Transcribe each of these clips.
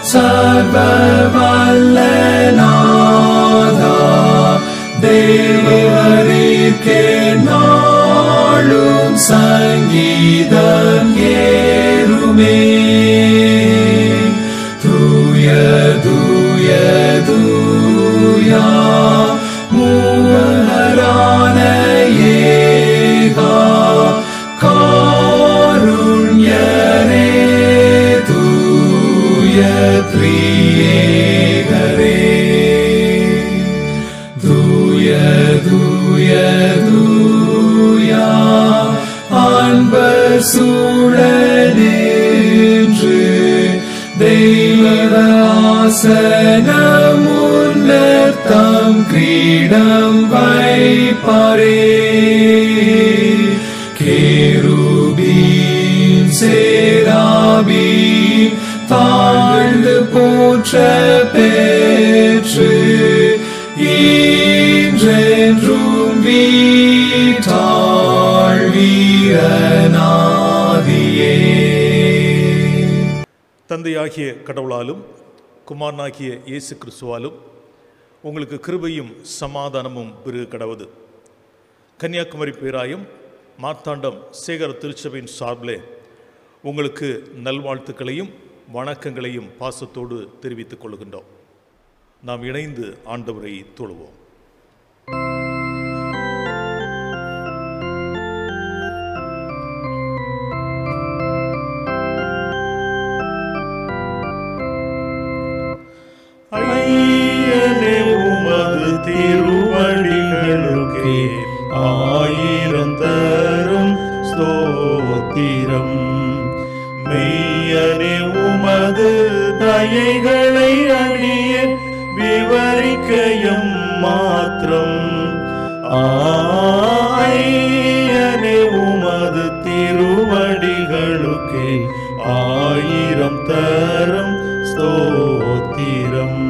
சர்வவல்லநாதா தேவரீர்க்கே நாளும் சங்கீதம் ஏறுமே தூய தூய தூயா மூவரான ஏகா காருண்யரே தூய த்ரியேகரே தூய தூய தூயா அன்பர் சூழலின்று தெய்வ ஆசனம் உன்னர்த்தம் கிரீடம் வைப்பாரே கேருபீன் சேராபி தாழ்ந்து போற்ற பெற்று ஈன்றென்றும் வீட்டாள் வீரநாதியே தந்தையாகிய கடவுளாலும் குமாரனாகிய இயேசு கிறிஸ்துவாலும் உங்களுக்கு கிருபையும் சமாதானமும் பெருக கடவுது கன்னியாகுமரி பேராயம் மார்த்தாண்டம் சேகர திருச்சபையின் சார்பிலே உங்களுக்கு நல்வாழ்த்துக்களையும் வணக்கங்களையும் பாசத்தோடு தெரிவித்துக் கொள்கின்றோம் நாம் இணைந்து ஆண்டவரை தொழுவோம் ஐயனே உமது திருவடிகளுக்கே ஆயிரம் தரும் ஸ்தோத்திரம் மெய்யனே உமது தயைகளை அணிய விவரிக்கையும் மாத்திரம் ஆயனே உமது திருவடிகளுக்கே ஆயிரம் தரும் ஸ்தோத்திரம்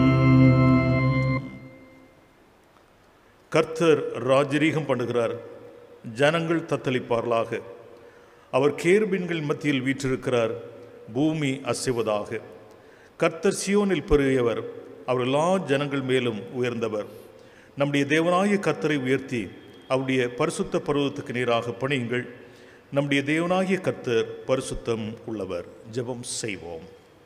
கர்த்தர் ராஜரீகம் பண்ணுகிறார் ஜனங்கள் தத்தளிப்பார்களாக அவர் கேர்பின்கள் மத்தியில் வீற்றிருக்கிறார் பூமி அசைவதாக கர்த்தர் சியோனில் பெருகியவர் அவர் எல்லா ஜனங்கள் மேலும் உயர்ந்தவர் நம்முடைய தேவனாய கர்த்தரை உயர்த்தி அவருடைய பரிசுத்த பருவத்துக்கு நேராக பணியுங்கள் நம்முடைய தேவனாகிய கர்த்தர் பரிசுத்தம் உள்ளவர் ஜெபம் செய்வோம்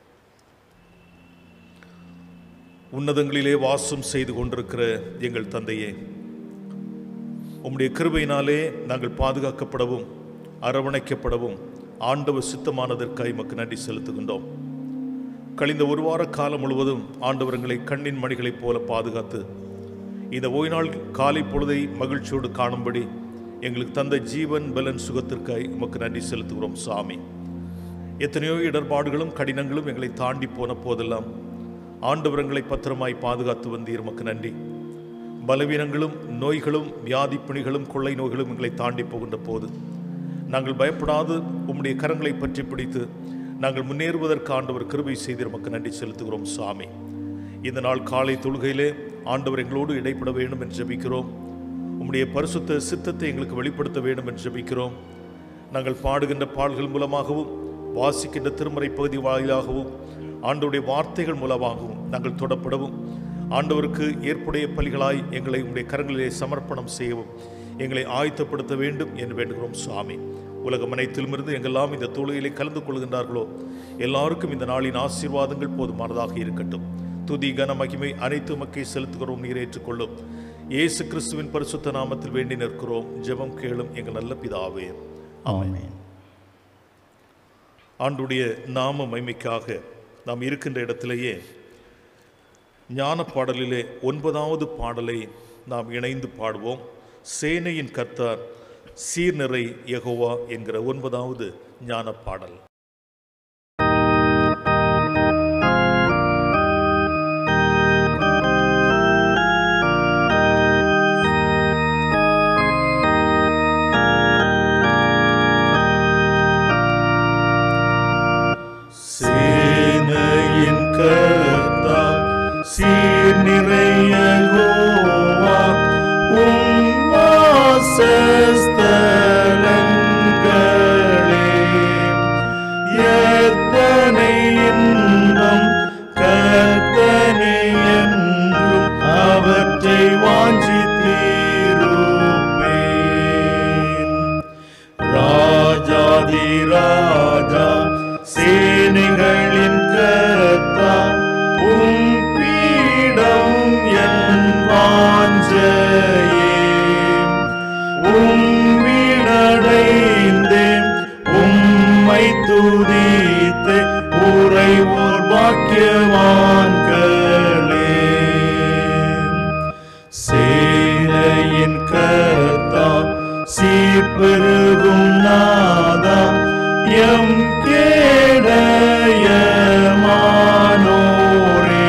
உன்னதங்களிலே வாசம் செய்து கொண்டிருக்கிற எங்கள் தந்தையே உம்முடைய கிருபையினாலே நாங்கள் பாதுகாக்கப்படவும் அரவணைக்கப்படவும் ஆண்டவர் சித்தமானதற்காய் மக்கு நன்றி செலுத்துகின்றோம் கழிந்த ஒரு வார காலம் முழுவதும் ஆண்டவர் எங்களை கண்ணின் மணிகளைப் போல பாதுகாத்து இந்த ஓய்நாள் காலை பொழுதை மகிழ்ச்சியோடு காணும்படி எங்களுக்கு தந்த ஜீவன் பலன் சுகத்திற்காய் உமக்கு நன்றி செலுத்துகிறோம் சாமி எத்தனையோ இடர்பாடுகளும் கடினங்களும் எங்களை தாண்டி போன போதெல்லாம் ஆண்டவரங்களை பத்திரமாய் பாதுகாத்து வந்தீர் உமக்கு நன்றி பலவீனங்களும் நோய்களும் வியாதி பிணிகளும் கொள்ளை நோய்களும் எங்களை தாண்டி போகின்ற போது நாங்கள் பயப்படாது உம்முடைய கரங்களை பற்றி பிடித்து நாங்கள் முன்னேறுவதற்கு ஆண்டவர் கிருபை செய்து நமக்கு நன்றி செலுத்துகிறோம் சாமி இந்த நாள் காலை தொழுகையிலே ஆண்டவர் எங்களோடு இடைப்பட வேண்டும் என்று ஜெபிக்கிறோம் உம்முடைய பரிசுத்த சித்தத்தை எங்களுக்கு வெளிப்படுத்த வேண்டும் என்று ஜெபிக்கிறோம் நாங்கள் பாடுகின்ற பாடல்கள் மூலமாகவும் வாசிக்கின்ற திருமறை பகுதி வாயிலாகவும் ஆண்டவருடைய வார்த்தைகள் மூலமாகவும் நாங்கள் தொடப்படவும் ஆண்டவருக்கு ஏற்புடைய பலிகளாய் எங்களை உடைய கரங்களிலே சமர்ப்பணம் செய்யவும் எங்களை ஆயத்தப்படுத்த வேண்டும் என்று வேண்டுகிறோம் சுவாமி உலகம் அனைத்திலுமிருந்து எங்கெல்லாம் இந்த தொழுகையிலே கலந்து கொள்கின்றார்களோ எல்லாருக்கும் இந்த நாளின் ஆசீர்வாதங்கள் போதுமானதாக இருக்கட்டும் துதி கன மகிமை அனைத்து மக்கை செலுத்துகிறோம் நீர் ஏற்றுக்கொள்ளும் இயேசு கிறிஸ்துவின் பரிசுத்த நாமத்தில் வேண்டி நிற்கிறோம் ஜெபம் கேளும் எங்கள் நல்ல பிதாவே ஆமென் ஆண்டுடைய நாம மைமைக்காக நாம் இருக்கின்ற இடத்திலேயே ஞான பாடலிலே ஒன்பதாவது பாடலை நாம் இணைந்து பாடுவோம் சேனையின் கர்த்தர் சீர்நிறை யெகோவா என்கிற ஒன்பதாவது ஞான பாடல் சேனையின் கர்த்தா சீர் நிறைய கோவா உம் வாசஸ்தலங்களே சேனைகளின் கர்த்தா உம் பீடம் என் வாஞ்சையே உம்மிடடைந்தேன் உம்மை துதித்து உறைவோர் பாக்கியவான்களே சேனையின் கர்த்தா சீர்பெருகும் நாதா எம் கேடயமானோரே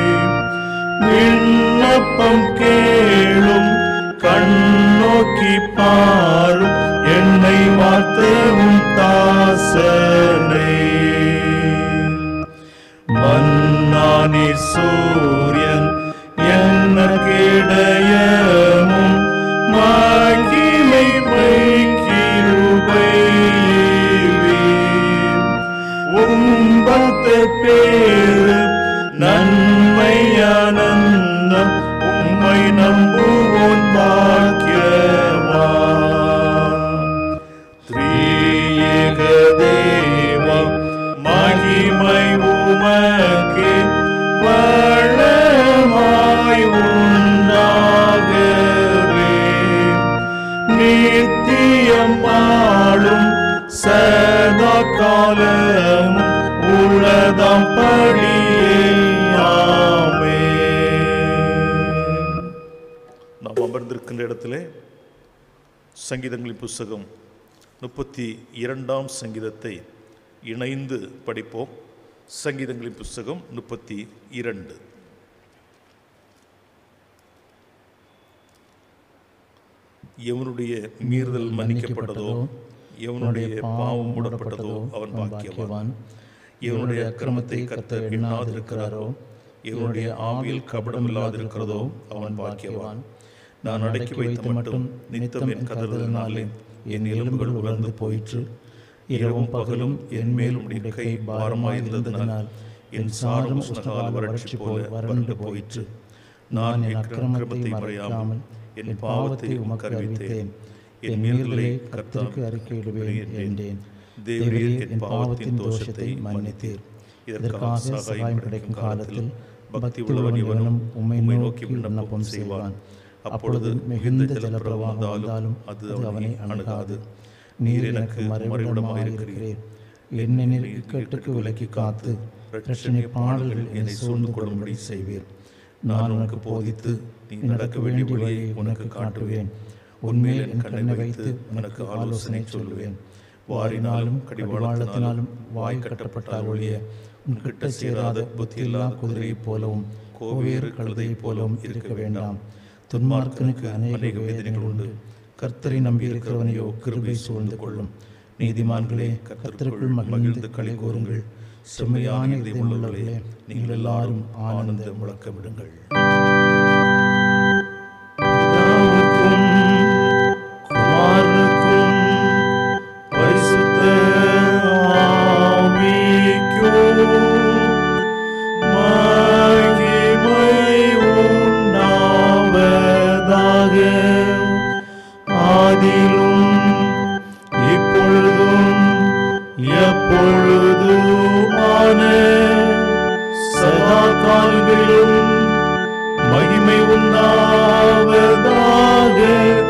விண்ணப்பம் கேளும் கண்ணோக்கி பாரும் என்னை வார்த்தவும் தாசனே மன்னானி சூரியன் என்ன கிடையமும் மகிமை உம்பத்து பேரு நன்மை ஆனந்தம் உம்மை நம்புவோன் பாக்கியவா திரியேக தேவா மகிமை உமக்கு வளமாய் உண்டாகவே நித்தியம் பாடும் சதா காலம் உலகம் படியே ஆமென். நாம் அமர்ந்திருக்கின்ற இடத்திலே சங்கீதங்களின் புஸ்தகம் முப்பத்தி இரண்டாம் சங்கீதத்தை இணைந்து படிப்போம் சங்கீதங்களின் புஸ்தகம் முப்பத்தி இரண்டு எவனுடைய மீறுதல் மன்னிக்கப்பட்டதோ எவனுடைய பாவம் மூடப்பட்டதோ அவன் பாக்கியவான் எவனுடைய அக்கிரமத்தை கர்த்தர் எண்ணாதிருக்கிறாரோ எவனுடைய ஆவியில் கபடம் இல்லாதிருக்கிறதோ அவன் பாக்கியவான் நான் அடக்கி வைத்த மட்டும் நித்தம் என் கதறினாலே என் எலும்புகள் உலர்ந்து போயிற்று இரவும் பகலும் என் மேல் உடைய கை பாரமாயிருந்ததினால் என் சாரும் உஷ்ணகால வறட்சி போல வறண்டு போயிற்று நான் என் அக்கிரமத்தை மறையாமல் என் பாவத்தை உமக்கு அறிவித்தேன் என் மீறலை கர்த்தருக்கு அறிக்கையிடுவேன் என்றேன் தேவரீர் என் பாவத்தின் தோஷத்தை மன்னித்தீர் இதற்காக சகாயம் கிடைக்கும் காலத்தில் பக்தி உள்ளவன் இவனும் உம்மை நோக்கி விண்ணப்பம் செய்வான் அப்பொழுது மிகுந்த ஜலப்பிரவாகம் வந்தாலும் அது அவனை அணுகாது நீர் எனக்கு மறைவிடமாக இருக்கிறீர் என்னெனில் இக்கட்டுக்கு விலக்கி காத்து பிரச்சனை பாடல்கள் என்னை சூழ்ந்து கொள்ளும்படி செய்வீர் நான் உனக்கு போதித்து நீ நடக்க வேண்டிய வழியை உனக்கு காட்டுவேன் உன்மேல் என் கண்ணை வைத்து உனக்கு ஆலோசனை சொல்லுவேன் வாரினாலும் கடிவாளத்தினாலும் வாய் கட்டப்பட்டால் ஒழிய உன் கிட்ட சேராத புத்தியில்லா குதிரையைப் போலவும் கோவேறு கழுதையைப் போலவும் இருக்க வேண்டாம் துன்மார்க்கனுக்கு அநேக வேதனைகள் உண்டு கர்த்தரை நம்பியிருக்கிறவனையோ கிருபை சூழ்ந்து கொள்ளும் நீதிமான்களே கர்த்தருக்குள் மகிழ்ந்து களி கூறுங்கள் செம்மையான இதயமுள்ளவர்களே நீங்கள் எல்லாரும் ஆனந்த முழக்கமிடுங்கள் பிதாவுக்கும் குமாரனுக்கும் பரிசுத்த ஆவிக்கும் மகிமை உண்டாவதாக ஆதியிலும் இப்பொழுதும் எப்பொழுதுமான சதா காலங்களிலும் மகிமை உண்டாவதாக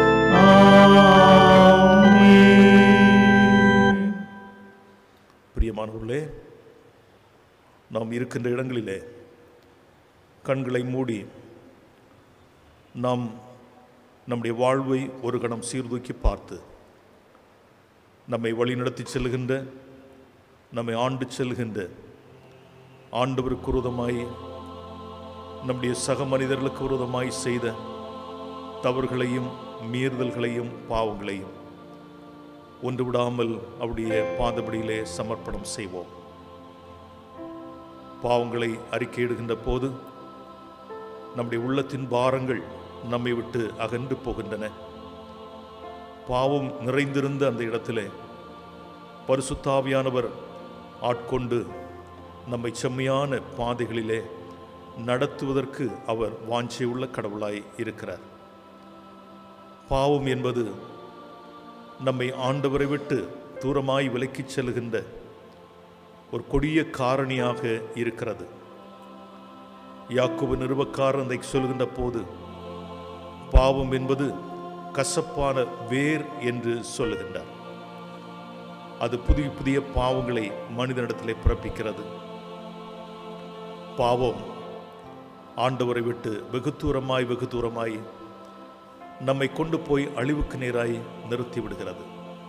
ஆமென். பிரியமானவர்களே நாம் இருக்கின்ற இடங்களிலே கண்களை மூடி நாம் நம்முடைய வாழ்வை ஒரு கணம் சீர்தூக்கி பார்த்து நம்மை வழிநடத்தி செல்கின்ற நம்மை ஆண்டு செல்கின்ற ஆண்டவருக்கு விரோதமாய் நம்முடைய சக மனிதர்களுக்கு விரோதமாய் செய்த தவறுகளையும் மீறுதல்களையும் பாவங்களையும் ஒன்று விடாமல் அவருடைய பாதபடியிலே சமர்ப்பணம் செய்வோம் பாவங்களை அறிக்கையிடுகின்ற போது நம்முடைய உள்ளத்தின் பாரங்கள் நம்மை விட்டு அகன்று போகின்றன பாவம் நிறைந்திருந்த அந்த இடத்திலே பரிசுத்தாவியானவர் ஆட்கொண்டு நம்மை செம்மையான பாதைகளிலே நடத்துவதற்கு அவர் வாஞ்சையுள்ள கடவுளாய் இருக்கிறார் பாவம் என்பது நம்மை ஆண்டவரை விட்டு தூரமாய் விலக்கிச் செல்கின்ற ஒரு கொடிய காரணியாக இருக்கிறது யாக்கோபு நிறுவக்காரன் அதை சொல்கின்ற போது பாவம் என்பது கசப்பான வேர் என்று சொல்லுகின்றார் அது புதிய புதிய பாவங்களை மனிதனிடத்திலே பிறப்பிக்கிறது பாவம் ஆண்டவரை விட்டு வெகு தூரமாய் வெகு தூரமாய் நம்மை கொண்டு போய் அழிவுக்கு நேராய் நிறுத்தி விடுகிறது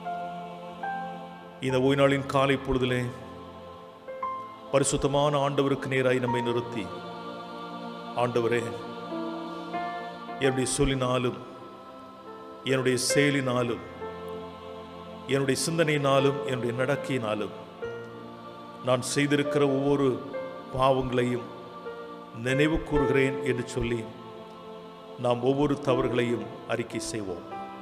இந்த ஓய்நாளின் காலை பொழுதிலே பரிசுத்தமான ஆண்டவருக்கு நேராய் நம்மை நிறுத்தி ஆண்டவரே என்னுடைய சொல்லினாலும் என்னுடைய செயலினாலும் என்னுடைய சிந்தனையினாலும் என்னுடைய நடக்கையினாலும் நான் செய்திருக்கிற ஒவ்வொரு பாவங்களையும் நினைவு கூறுகிறேன் என்று சொல்லி நாம் ஒவ்வொரு தவறுகளையும் அறிக்கை செய்வோம்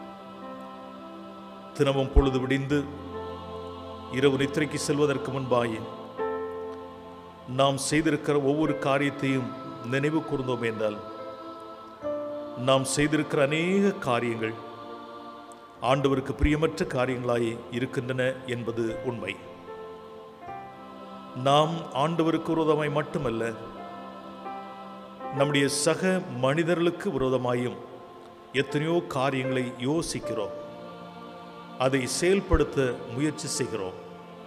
தினமும் பொழுது விடிந்து இரவு நித்திரைக்கு செல்வதற்கு முன்பாயே நாம் செய்திருக்கிற ஒவ்வொரு காரியத்தையும் நினைவு கூர்ந்தோம் என்றால் நாம் செய்திருக்கிற அநேக காரியங்கள் ஆண்டவருக்கு பிரியமற்ற காரியங்களாய் இருக்கின்றன என்பது உண்மை நாம் ஆண்டவருக்கு விரோதமாய் மட்டுமல்ல நம்முடைய சக மனிதர்களுக்கு விரோதமாயும் எத்தனையோ காரியங்களை யோசிக்கிறோம் அதை செயல்படுத்த முயற்சி செய்கிறோம்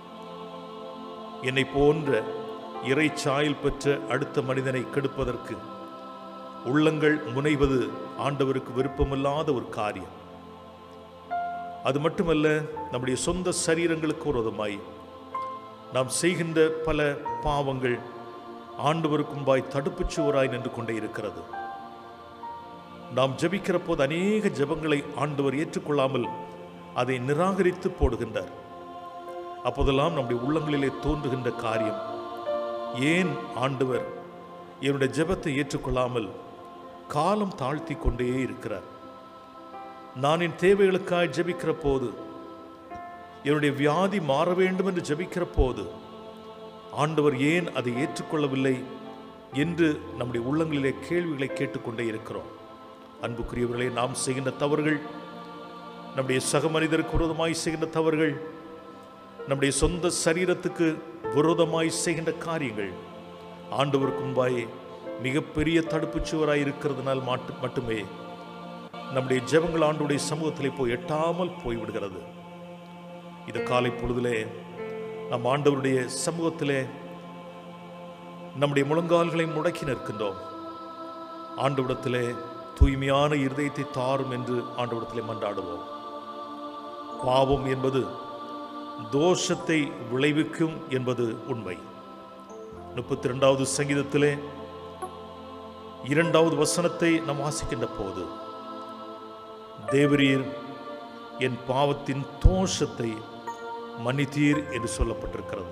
என்னை போன்ற இறை சாயல் பெற்ற அடுத்த மனிதனை கெடுப்பதற்கு உள்ளங்கள் முனைவது ஆண்டவருக்கு விருப்பமில்லாத ஒரு காரியம் அது மட்டுமல்ல நம்முடைய சொந்த சரீரங்களுக்கு விரோதமாய் நாம் செய்கின்ற பல பாவங்கள் ஆண்டவருக்கும் பாய் தடுப்புச் சுவராய் நின்று கொண்டே இருக்கிறது நாம் ஜெபிக்கிற போது அநேக ஜெபங்களை ஆண்டவர் ஏற்றுக்கொள்ளாமல் அதை நிராகரித்து போடுகின்றார் அப்போதெல்லாம் நம்முடைய உள்ளங்களிலே தோன்றுகின்ற காரியம் ஏன் ஆண்டவர் என்னுடைய ஜெபத்தை ஏற்றுக்கொள்ளாமல் காலம் தாழ்த்தி கொண்டே இருக்கிறார் நான் என் தேவைகளுக்காய் ஜெபிக்கிற போது என்னுடைய வியாதி மாற வேண்டும் என்று ஜெபிக்கிற போது ஆண்டவர் ஏன் அதை ஏற்றுக்கொள்ளவில்லை என்று நம்முடைய உள்ளங்களிலே கேள்விகளை கேட்டுக்கொண்டே இருக்கிறோம் அன்புக்குரியவர்களே நாம் செய்கின்ற தவறுகள் நம்முடைய சக மனிதருக்கு விரோதமாய் செய்கின்ற தவறுகள் நம்முடைய சொந்த சரீரத்துக்கு விரோதமாய் செய்கின்ற காரியங்கள் ஆண்டவருக்கு முன்பாய் மிகப்பெரிய தடுப்புச் சுவராய் இருக்கிறதுனால் மாட்டு மட்டுமே நம்முடைய ஜெபங்கள் ஆண்டுடைய சமூகத்திலே போய் எட்டாமல் போய்விடுகிறது இது காலை பொழுதிலே நம் ஆண்டவருடைய சமூகத்திலே நம்முடைய முழங்கால்களை முடக்கி நிற்கின்றோம் ஆண்டவிடத்திலே தூய்மையான இருதயத்தை தாரும் என்று ஆண்டவிடத்திலே மன்றாடுவோம் பாவம் என்பது தோஷத்தை விளைவிக்கும் என்பது உண்மை முப்பத்தி ரெண்டாவது சங்கீதத்திலே இரண்டாவது வசனத்தை நாம் வாசிக்கின்ற போது தேவரீர் என் பாவத்தின் தோஷத்தை மன்னித்தீர் என்று சொல்லப்பட்டிருக்கிறது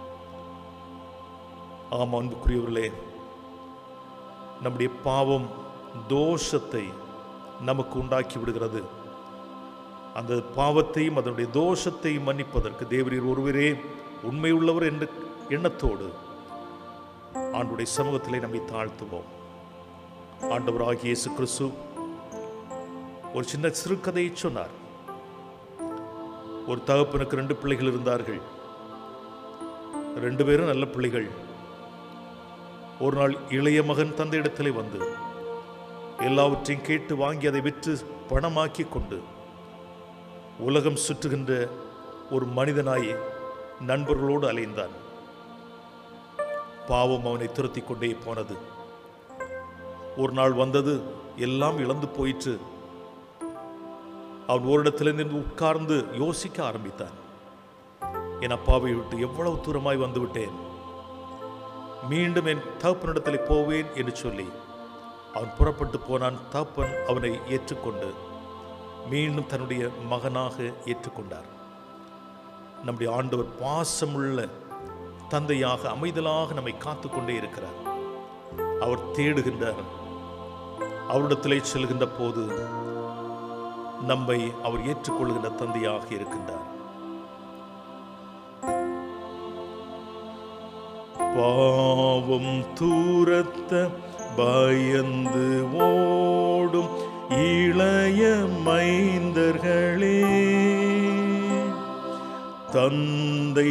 ஆம் அன்புக்குரியவர்களே நம்முடைய பாவம் தோஷத்தை நமக்கு உண்டாக்கி விடுகிறது அந்த பாவத்தையும் அதனுடைய தோஷத்தையும் மன்னிப்பதற்கு தேவரீர் ஒருவரே உண்மையுள்ளவர் என்ற எண்ணத்தோடு ஆண்டுடைய சமூகத்திலே நம்மை தாழ்த்துவோம் ஆண்டவராகிய இயேசு கிறிஸ்து ஒரு சின்ன சிறுகதையை சொன்னார் ஒரு தகப்பனுக்கு ரெண்டு பிள்ளைகள் இருந்தார்கள் ரெண்டு பேரும் நல்ல பிள்ளைகள் ஒரு நாள் இளைய மகன் தந்தையிடத்திலே வந்து எல்லாவற்றையும் கேட்டு வாங்கி அதை விற்று பணமாக்கி கொண்டு உலகம் சுற்றுகின்ற ஒரு மனிதனாய் நண்பர்களோடு அலைந்தான் பாவம் அவனை துரத்தி கொண்டே போனது ஒரு நாள் வந்தது எல்லாம் இழந்து போயிற்று அவன் ஓரிடத்தில் நின்று உட்கார்ந்து யோசிக்க ஆரம்பித்தான் என் அப்பாவை விட்டு எவ்வளவு தூரமாய் வந்து விட்டேன் மீண்டும் என் தகப்பனிடத்தில் போவேன் என்று சொல்லி அவன் புறப்பட்டு போனான் தகப்பன் அவனை ஏற்றுக்கொண்டு மீண்டும் தன்னுடைய மகனாக ஏற்றுக்கொண்டார் நம்முடைய ஆண்டவர் பாசமுள்ள தந்தையாக அமைதலாக நம்மை காத்து கொண்டே இருக்கிறார் அவர் தேடுகின்றார் அவரிடத்திலே செல்கின்ற போது நம்மை அவர் ஏற்றுக்கொள்கின்ற தந்தையாக இருக்கின்றார் பாவம் தூரத்த பயந்து ஓடும் இளைய மைந்தர்களே தந்தையின் தந்தை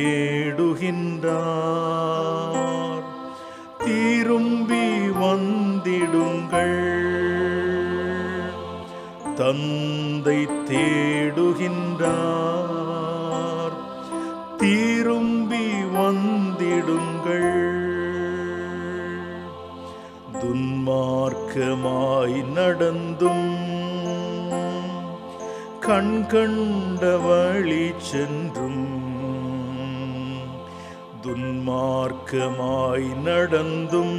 தேடுகின்றார் திரும்பி வந்திடுங்கள் தந்தை தேடுகின்றார் திரும்பி வந்திடுங்கள் துன்மார்க்கமாய் நடந்தும் கண் கண்ட வழி சென்றும் துன்மார்க்கமாய் நடந்தும்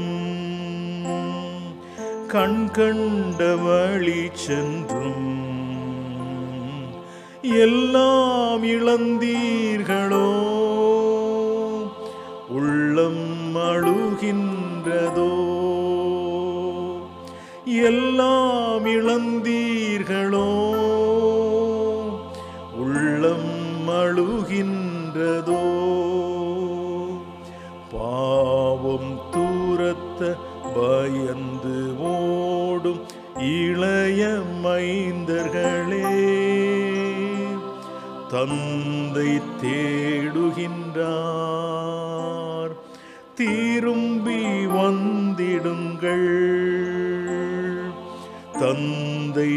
கண் கண்ட வழி சென்றும் எல்லாம் இழந்தீர்களோ உள்ளம் அழுகின்றதோ எல்லாம் இழந்தீர்களோ உள்ளம் அழுகின்றதோ பாவம் தூரத்த பயந்து ஓடும் இளைய மைந்தர்களே தந்தை தேடுகின்றார் திரும்பி வந்திடுங்கள் தந்தை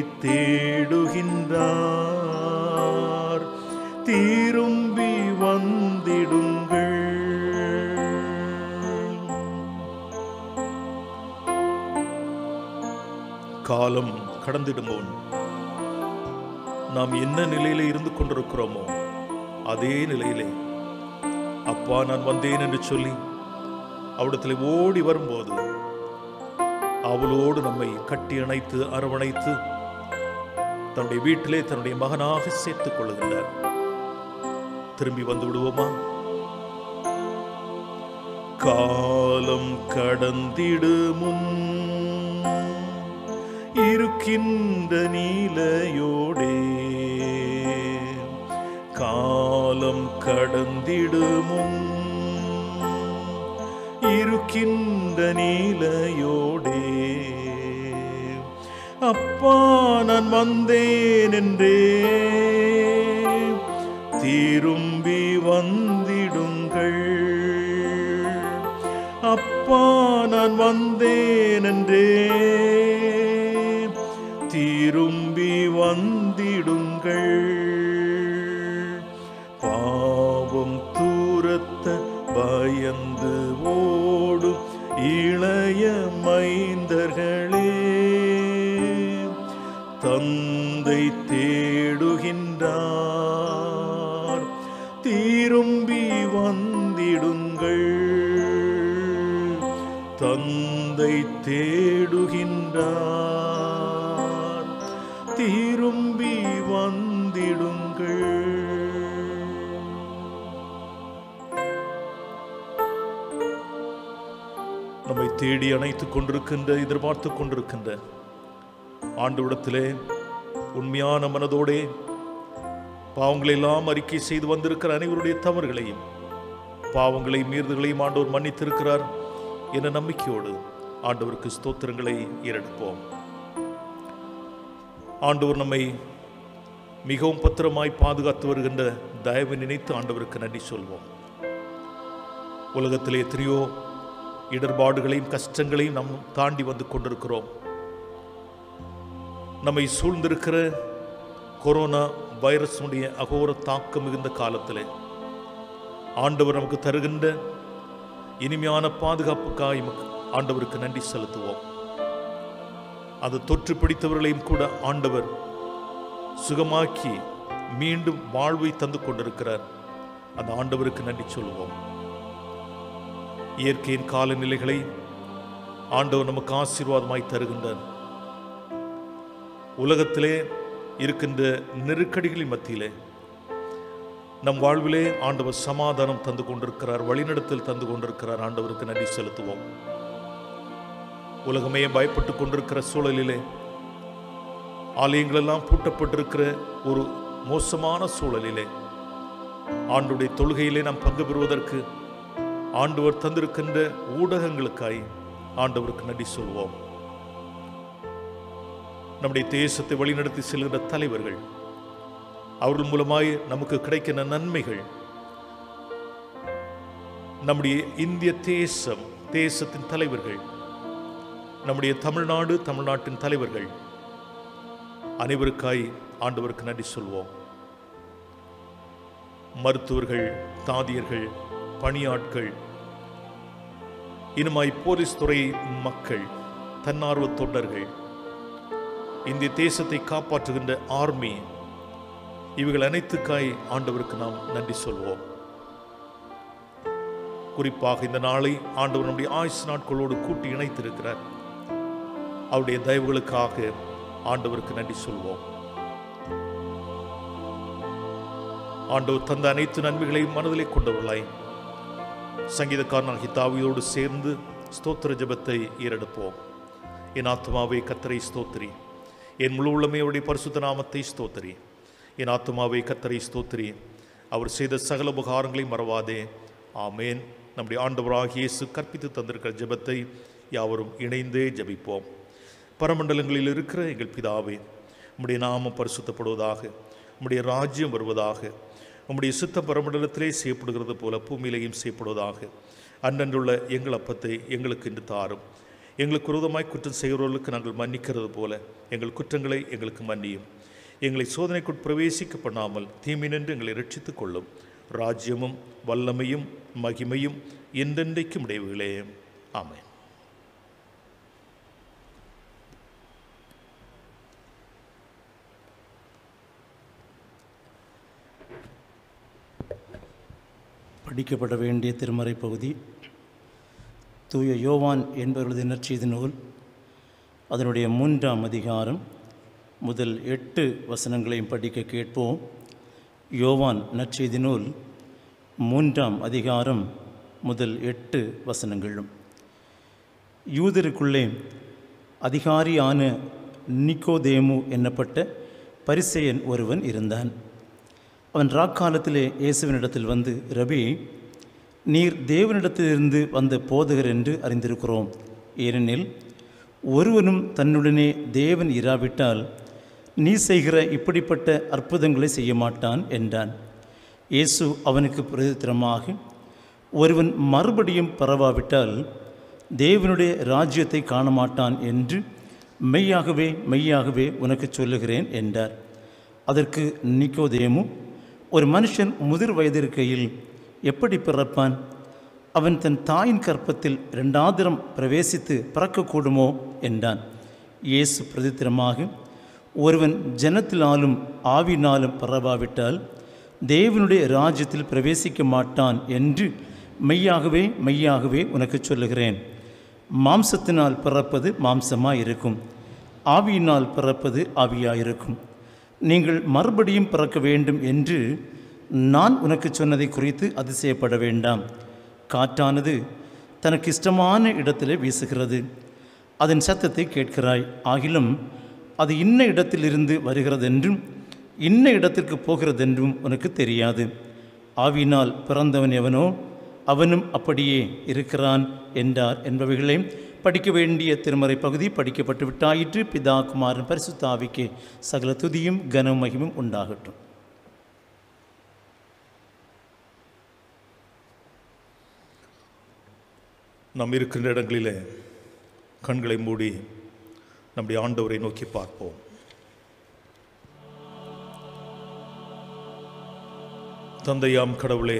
தேடுகின்றார் திரும்பி வந்திடுங்கள் காலம் கடந்திடும் முன் நாம் என்ன நிலையில இருந்து கொண்டிருக்கிறோமோ அதே நிலையிலே அப்பா நான் வந்தேன் என்று சொல்லி அவிடத்தில் ஓடி வரும்போது அவளோடு நம்மை கட்டி அணைத்து அரவணைத்து தன்னுடைய வீட்டிலே தன்னுடைய மகனாக சேர்த்துக் கொள்ளுகின்றார் திரும்பி வந்து விடுவோமா காலம் கடந்திடுமுன் இருக்கின்ற நீலையோடே காலம் கடந்திடுமுன் இருக்கின்ற நீலையோடே அப்பா நான் வந்தேன் என்றே திரும்பி வந்திடுங்கள் அப்பா நான் வந்தேன் என்றே திரும்பி வந்திடுங்கள் பாவம் தூரத்த பயந்து ஓடும் இளைய மைந்தர்களே தந்தை தேடுகின்றார் திரும்பி வந்திடுங்கள் தந்தை தேடுகின்றார் திரும்பி வந்திடுங்கள் நம்மை தேடி அணைத்துக் கொண்டிருக்கின்ற எதிர்பார்த்து கொண்டிருக்கின்ற ஆண்டவிடத்திலே உண்மையான மனதோடே பாவங்களை எல்லாம் அறிக்கை செய்து வந்திருக்கிற அனைவருடைய தவறுகளையும் பாவங்களை மீறுதல்களையும் ஆண்டவர் மன்னித்திருக்கிறார் என நம்பிக்கையோடு ஆண்டவருக்கு ஸ்தோத்திரங்களை ஏறெடுப்போம் ஆண்டவர் நம்மை மிகவும் பத்திரமாய் பாதுகாத்து வருகின்ற தயவை நினைத்து ஆண்டவருக்கு நன்றி சொல்வோம் உலகத்திலே எத்தனையோ இடர்பாடுகளையும் கஷ்டங்களையும் நாம் தாண்டி வந்து கொண்டிருக்கிறோம் நம்மை சூழ்ந்திருக்கிற கொரோனா வைரஸுடைய அகோர தாக்கம் மிகுந்த காலத்திலே ஆண்டவர் நமக்கு தருகின்ற இனிமையான பாதுகாப்புக்காக எமக்கு ஆண்டவருக்கு நன்றி செலுத்துவோம் அது தொற்று பிடித்தவர்களையும் கூட ஆண்டவர் சுகமாக்கி மீண்டும் வாழ்வை தந்து கொண்டிருக்கிறார் அந்த ஆண்டவருக்கு நன்றி சொல்லுவோம் இயற்கையின் காலநிலைகளை ஆண்டவர் நமக்கு ஆசீர்வாதமாய் தருகின்றார் உலகத்திலே இருக்கின்ற நெருக்கடிகளின் மத்தியிலே நம் வாழ்விலே ஆண்டவர் சமாதானம் தந்து கொண்டிருக்கிறார் வழிநடத்தல் தந்து கொண்டிருக்கிறார் ஆண்டவருக்கு நன்றி செலுத்துவோம் உலகமே பயப்பட்டு கொண்டிருக்கிற சூழலிலே ஆலயங்கள் எல்லாம் பூட்டப்பட்டிருக்கிற ஒரு மோசமான சூழலிலே ஆண்டுடைய தொழுகையிலே நாம் பங்கு பெறுவதற்கு ஆண்டவர் தந்திருக்கின்ற ஊடகங்களுக்காய் ஆண்டவருக்கு நன்றி சொல்வோம் நம்முடைய தேசத்தை வழிநடத்தி செல்கின்ற தலைவர்கள் அவர்கள் மூலமாய் நமக்கு கிடைக்கின்ற நன்மைகள் நம்முடைய இந்திய தேசம் தேசத்தின் தலைவர்கள் நம்முடைய தமிழ்நாடு தமிழ்நாட்டின் தலைவர்கள் அனைவருக்காய் ஆண்டவருக்கு நன்றி சொல்வோம் மருத்துவர்கள் தாதியர்கள் பணியாட்கள் இனுமாய் போலீஸ் துறை மக்கள் தன்னார்வ தொண்டர்கள் இந்திய தேசத்தை காப்பாற்றுகின்ற ஆர்மி இவைகள் அனைத்துக்காய் ஆண்டவருக்கு நாம் நன்றி சொல்வோம் குறிப்பாக இந்த நாளை ஆண்டவர் நம்முடைய ஆயுசு நாட்களோடு கூட்டி இணைத்திருக்கிறார் அவருடைய தயவுகளுக்காக ஆண்டவருக்கு நன்றி சொல்வோம் ஆண்டவர் தந்த அனைத்து நன்மைகளையும் மனதிலே கொண்டவர்களாய் சங்கீதக்காரனாகி தாவியோடு சேர்ந்து ஸ்தோத்திர ஜெபத்தை ஏறெடுப்போம் என் ஆத்மாவே கத்தரை ஸ்தோத்திரி என் முழு உள்ளமையுடைய பரிசுத்த நாமத்தை ஸ்தோத்திரி என் ஆத்மாவே கத்தரை ஸ்தோத்திரி அவர் செய்த சகல உபகாரங்களையும் மறவாதே ஆமேன் நம்முடைய ஆண்டவராகிய இயேசு கற்பித்து தந்திருக்கிற ஜெபத்தை யாவரும் இணைந்தே ஜெபிப்போம் பரமண்டலங்களில் இருக்கிற எங்கள் பிதாவே உம்முடைய நாமம் பரிசுத்தப்படுவதாக உம்முடைய ராஜ்யம் வருவதாக உம்முடைய சுத்த பரமண்டலத்திலே செய்யப்படுகிறது போல பூமியிலேயும் செய்யப்படுவதாக அன்றன்றுள்ள எங்கள் அப்பத்தை எங்களுக்கு இன்று தாரும் எங்களுக்கு விரோதமாய் குற்றம் செய்கிறவர்களுக்கு நாங்கள் மன்னிக்கிறது போல எங்கள் குற்றங்களை எங்களுக்கு மன்னியும் எங்களை சோதனைக்குள் பிரவேசிக்க பண்ணாமல் தீமினின்று எங்களை ரட்சித்துக் கொள்ளும் ராஜ்யமும் வல்லமையும் மகிமையும் என்றென்றைக்கும் உடையவுகளே ஆமென் படிக்கப்பட வேண்டிய திருமறை பகுதி தூய யோவான் என்பவரது நற்செய்தி நூல் அதனுடைய மூன்றாம் அதிகாரம் முதல் எட்டு வசனங்களையும் படிக்க கேட்போம் யோவான் நற்செய்தி நூல் மூன்றாம் அதிகாரம் முதல் எட்டு வசனங்களும் யூதருக்குள்ளே அதிகாரியான நிக்கோதேமு என்னப்பட்ட பரிசேயன் ஒருவன் இருந்தான் அவன் ராக்காலத்திலே இயேசுவினிடத்தில் வந்து ரபி நீர் தேவனிடத்திலிருந்து வந்த போதகர் என்று அறிந்திருக்கிறோம் ஏனெனில் ஒருவனும் தன்னுடனே தேவன் இராவிட்டால் நீ செய்கிற இப்படிப்பட்ட அற்புதங்களை செய்ய மாட்டான் என்றான் இயேசு அவனுக்கு பிரதித்திரமாக ஒருவன் மறுபடியும் பரவாவிட்டால் தேவனுடைய ராஜ்யத்தை காண மாட்டான் என்று மெய்யாகவே மெய்யாகவே உனக்கு சொல்லுகிறேன் என்றார் அதற்கு நிக்கோதேமு ஒரு மனுஷன் முதிர் வயதிருக்கையில் எப்படி பிறப்பான் அவன் தன் தாயின் கற்பத்தில் இரண்டாந்திரம் பிரவேசித்து பிறக்கக்கூடுமோ என்றான் இயேசு பிரதித்திரமாக ஒருவன் ஜனத்தினாலும் ஆவினாலும் பரவாவிட்டால் தேவனுடைய ராஜ்யத்தில் பிரவேசிக்க மாட்டான் என்று மெய்யாகவே மெய்யாகவே உனக்கு சொல்லுகிறேன் மாம்சத்தினால் பிறப்பது மாம்சமாய் இருக்கும் ஆவியினால் பிறப்பது ஆவியாயிருக்கும் நீங்கள் மறுபடியும் பிறக்க வேண்டும் என்று நான் உனக்கு சொன்னதை குறித்து அதிசயப்பட வேண்டாம் காற்றானது தனக்கு இஷ்டமான இடத்திலே வீசுகிறது அதன் சத்தத்தை கேட்கிறாய் ஆகிலும் அது இன்ன இடத்திலிருந்து வருகிறதென்றும் இன்ன இடத்திற்கு போகிறதென்றும் உனக்கு தெரியாது ஆவியினால் பிறந்தவன் எவனோ அவனும் அப்படியே இருக்கிறான் என்றார் என்பவைகளை படிக்க வேண்டிய திருமறை பகுதி படிக்கப்பட்டு விட்டாயிற்று பிதா குமாரன் பரிசுத்த ஆவிக்கு சகல துதியும் கன மகிமும் உண்டாகட்டும் நாம் இருக்கின்ற இடங்களிலே கண்களை மூடி நம்முடைய ஆண்டவரை நோக்கி பார்ப்போம் தந்தையாம் கடவுளே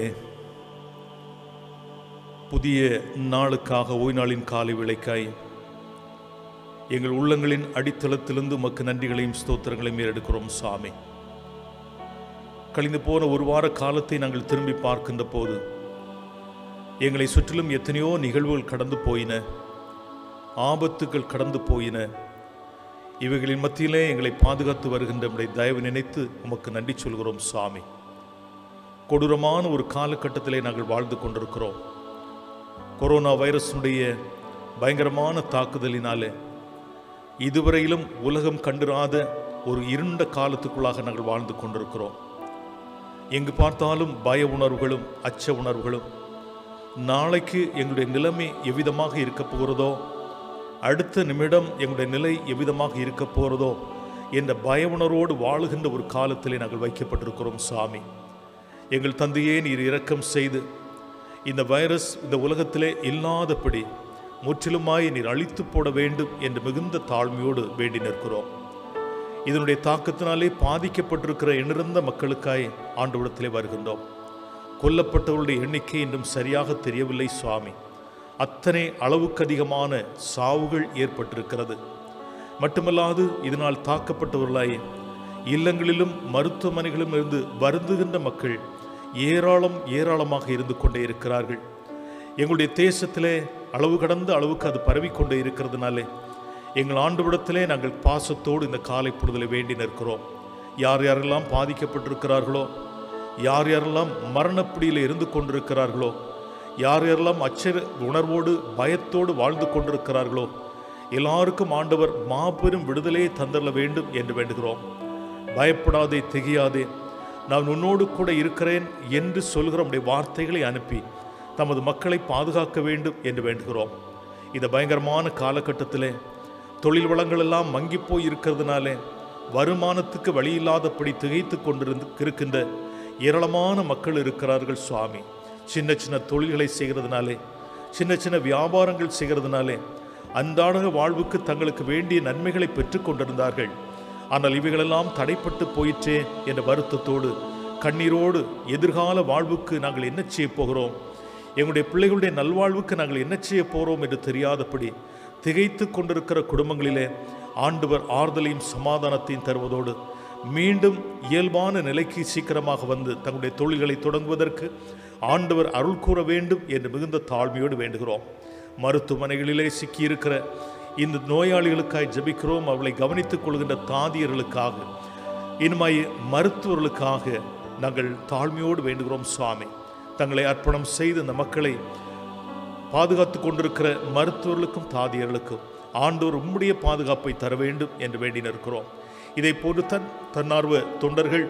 புதிய நாளுக்காக ஓய்நாளின் காலை விளைக்காய் எங்கள் உள்ளங்களின் அடித்தளத்திலிருந்து உமக்கு நன்றிகளையும் ஸ்தோத்திரங்களையும் ஏறெடுக்கிறோம் சாமி கழிந்து போன ஒரு வார காலத்தை நாங்கள் திரும்பி பார்க்கின்ற போது எங்களை சுற்றிலும் எத்தனையோ நிகழ்வுகள் கடந்து போயின ஆபத்துக்கள் கடந்து போயின இவைகளின் மத்தியிலே எங்களை பாதுகாத்து வருகின்ற நம்முடைய தயவு நினைத்து உமக்கு நன்றி சொல்கிறோம் சாமி கொடூரமான ஒரு காலகட்டத்திலே நாங்கள் வாழ்ந்து கொண்டிருக்கிறோம் கொரோனா வைரஸுடைய பயங்கரமான தாக்குதலினாலே இதுவரையிலும் உலகம் கண்டிராத ஒரு இருண்ட காலத்துக்குள்ளாக நாங்கள் வாழ்ந்து கொண்டிருக்கிறோம் எங்கு பார்த்தாலும் பய உணர்வுகளும் அச்ச உணர்வுகளும் நாளைக்கு எங்களுடைய நிலைமை எவ்விதமாக இருக்க போகிறதோ அடுத்த நிமிடம் எங்களுடைய நிலை எவ்விதமாக இருக்க போகிறதோ என்ற பய உணர்வோடு வாழுகின்ற ஒரு காலத்திலே நாங்கள் வைக்கப்பட்டிருக்கிறோம் சாமி எங்கள் தந்தையே நீர் இரக்கம் செய்து இந்த வைரஸ் இந்த உலகத்திலே இல்லாதபடி முற்றிலுமாய் நீர் அழித்து போட வேண்டும் என்று மிகுந்த தாழ்மையோடு வேண்டி நிற்கிறோம் இதனுடைய தாக்கத்தினாலே பாதிக்கப்பட்டிருக்கிற எண்ணிறந்த மக்களுக்காய் ஆண்டவிடத்திலே வருகின்றோம் கொல்லப்பட்டவர்களுடைய எண்ணிக்கை இன்னும் சரியாக தெரியவில்லை சுவாமி அத்தனை அளவுக்கு அதிகமான சாவுகள் ஏற்பட்டிருக்கிறது மட்டுமல்லாது இதனால் தாக்கப்பட்டவர்களாய் இல்லங்களிலும் மருத்துவமனைகளிலும் இருந்து வருந்துகின்ற மக்கள் ஏராளம் ஏராளமாக இருந்து கொண்டே இருக்கிறார்கள் எங்களுடைய தேசத்திலே அளவு கடந்த அளவுக்கு அது பரவிக்கொண்டே இருக்கிறதுனாலே எங்கள் ஆண்டுவிடத்திலே நாங்கள் பாசத்தோடு இந்த காலை பொழுதில் வேண்டி நிற்கிறோம் யார் யாரெல்லாம் பாதிக்கப்பட்டிருக்கிறார்களோ யார் யாரெல்லாம் மரணப்பிடியில் இருந்து கொண்டிருக்கிறார்களோ யார் யாரெல்லாம் அச்சர உணர்வோடு பயத்தோடு வாழ்ந்து கொண்டிருக்கிறார்களோ எல்லாருக்கும் ஆண்டவர் மாபெரும் விடுதலையை தந்தரல வேண்டும் என்று வேண்டுகிறோம் பயப்படாதே திகையாதே நான் உன்னோடு கூட இருக்கிறேன் என்று சொல்கிற உடைய வார்த்தைகளை அனுப்பி தமது மக்களை பாதுகாக்க வேண்டும் என்று வேண்டுகிறோம் இந்த பயங்கரமான காலகட்டத்திலே தொழில் வளங்கள் எல்லாம் மங்கி போய் இருக்கிறதுனாலே வருமானத்துக்கு வழியில்லாதபடி திகைத்து கொண்டிருந்து இருக்கின்ற ஏராளமான மக்கள் இருக்கிறார்கள் சுவாமி சின்ன சின்ன தொழில்களை செய்கிறதுனாலே சின்ன சின்ன வியாபாரங்கள் செய்கிறதுனாலே அன்றாட வாழ்வுக்கு தங்களுக்கு வேண்டிய நன்மைகளை பெற்றுக் கொண்டிருந்தார்கள் ஆனால் இவைகளெல்லாம் தடைப்பட்டு போயிற்றே என்ற வருத்தத்தோடு கண்ணீரோடு எதிர்கால வாழ்வுக்கு நாங்கள் என்ன செய்ய போகிறோம் எங்களுடைய பிள்ளைகளுடைய நல்வாழ்வுக்கு நாங்கள் என்ன செய்ய போகிறோம் என்று தெரியாதபடி திகைத்து கொண்டிருக்கிற குடும்பங்களிலே ஆண்டவர் ஆறுதலையும் சமாதானத்தையும் தருவதோடு மீண்டும் இயல்பான நிலைக்கு சீக்கிரமாக வந்து தங்களுடைய தொழில்களை தொடங்குவதற்கு ஆண்டவர் அருள் கூற வேண்டும் என்று மிகுந்த தாழ்மையோடு வேண்டுகிறோம் மருத்துவமனைகளிலே சிக்கியிருக்கிற இந்த நோயாளிகளுக்காய் ஜெபிக்கிறோம் அவளை கவனித்துக் கொள்கின்ற தாதியர்களுக்காக இனிமாய் மருத்துவர்களுக்காக நாங்கள் தாழ்மையோடு வேண்டுகிறோம் சுவாமி தங்களை அர்ப்பணம் செய்து இந்த மக்களை பாதுகாத்து கொண்டிருக்கிற மருத்துவர்களுக்கும் தாதியர்களுக்கும் ஆண்டோர் உம்முடைய பாதுகாப்பை தர வேண்டும் என்று வேண்டி நிற்கிறோம் இதை போன்று தன் தன்னார்வ தொண்டர்கள்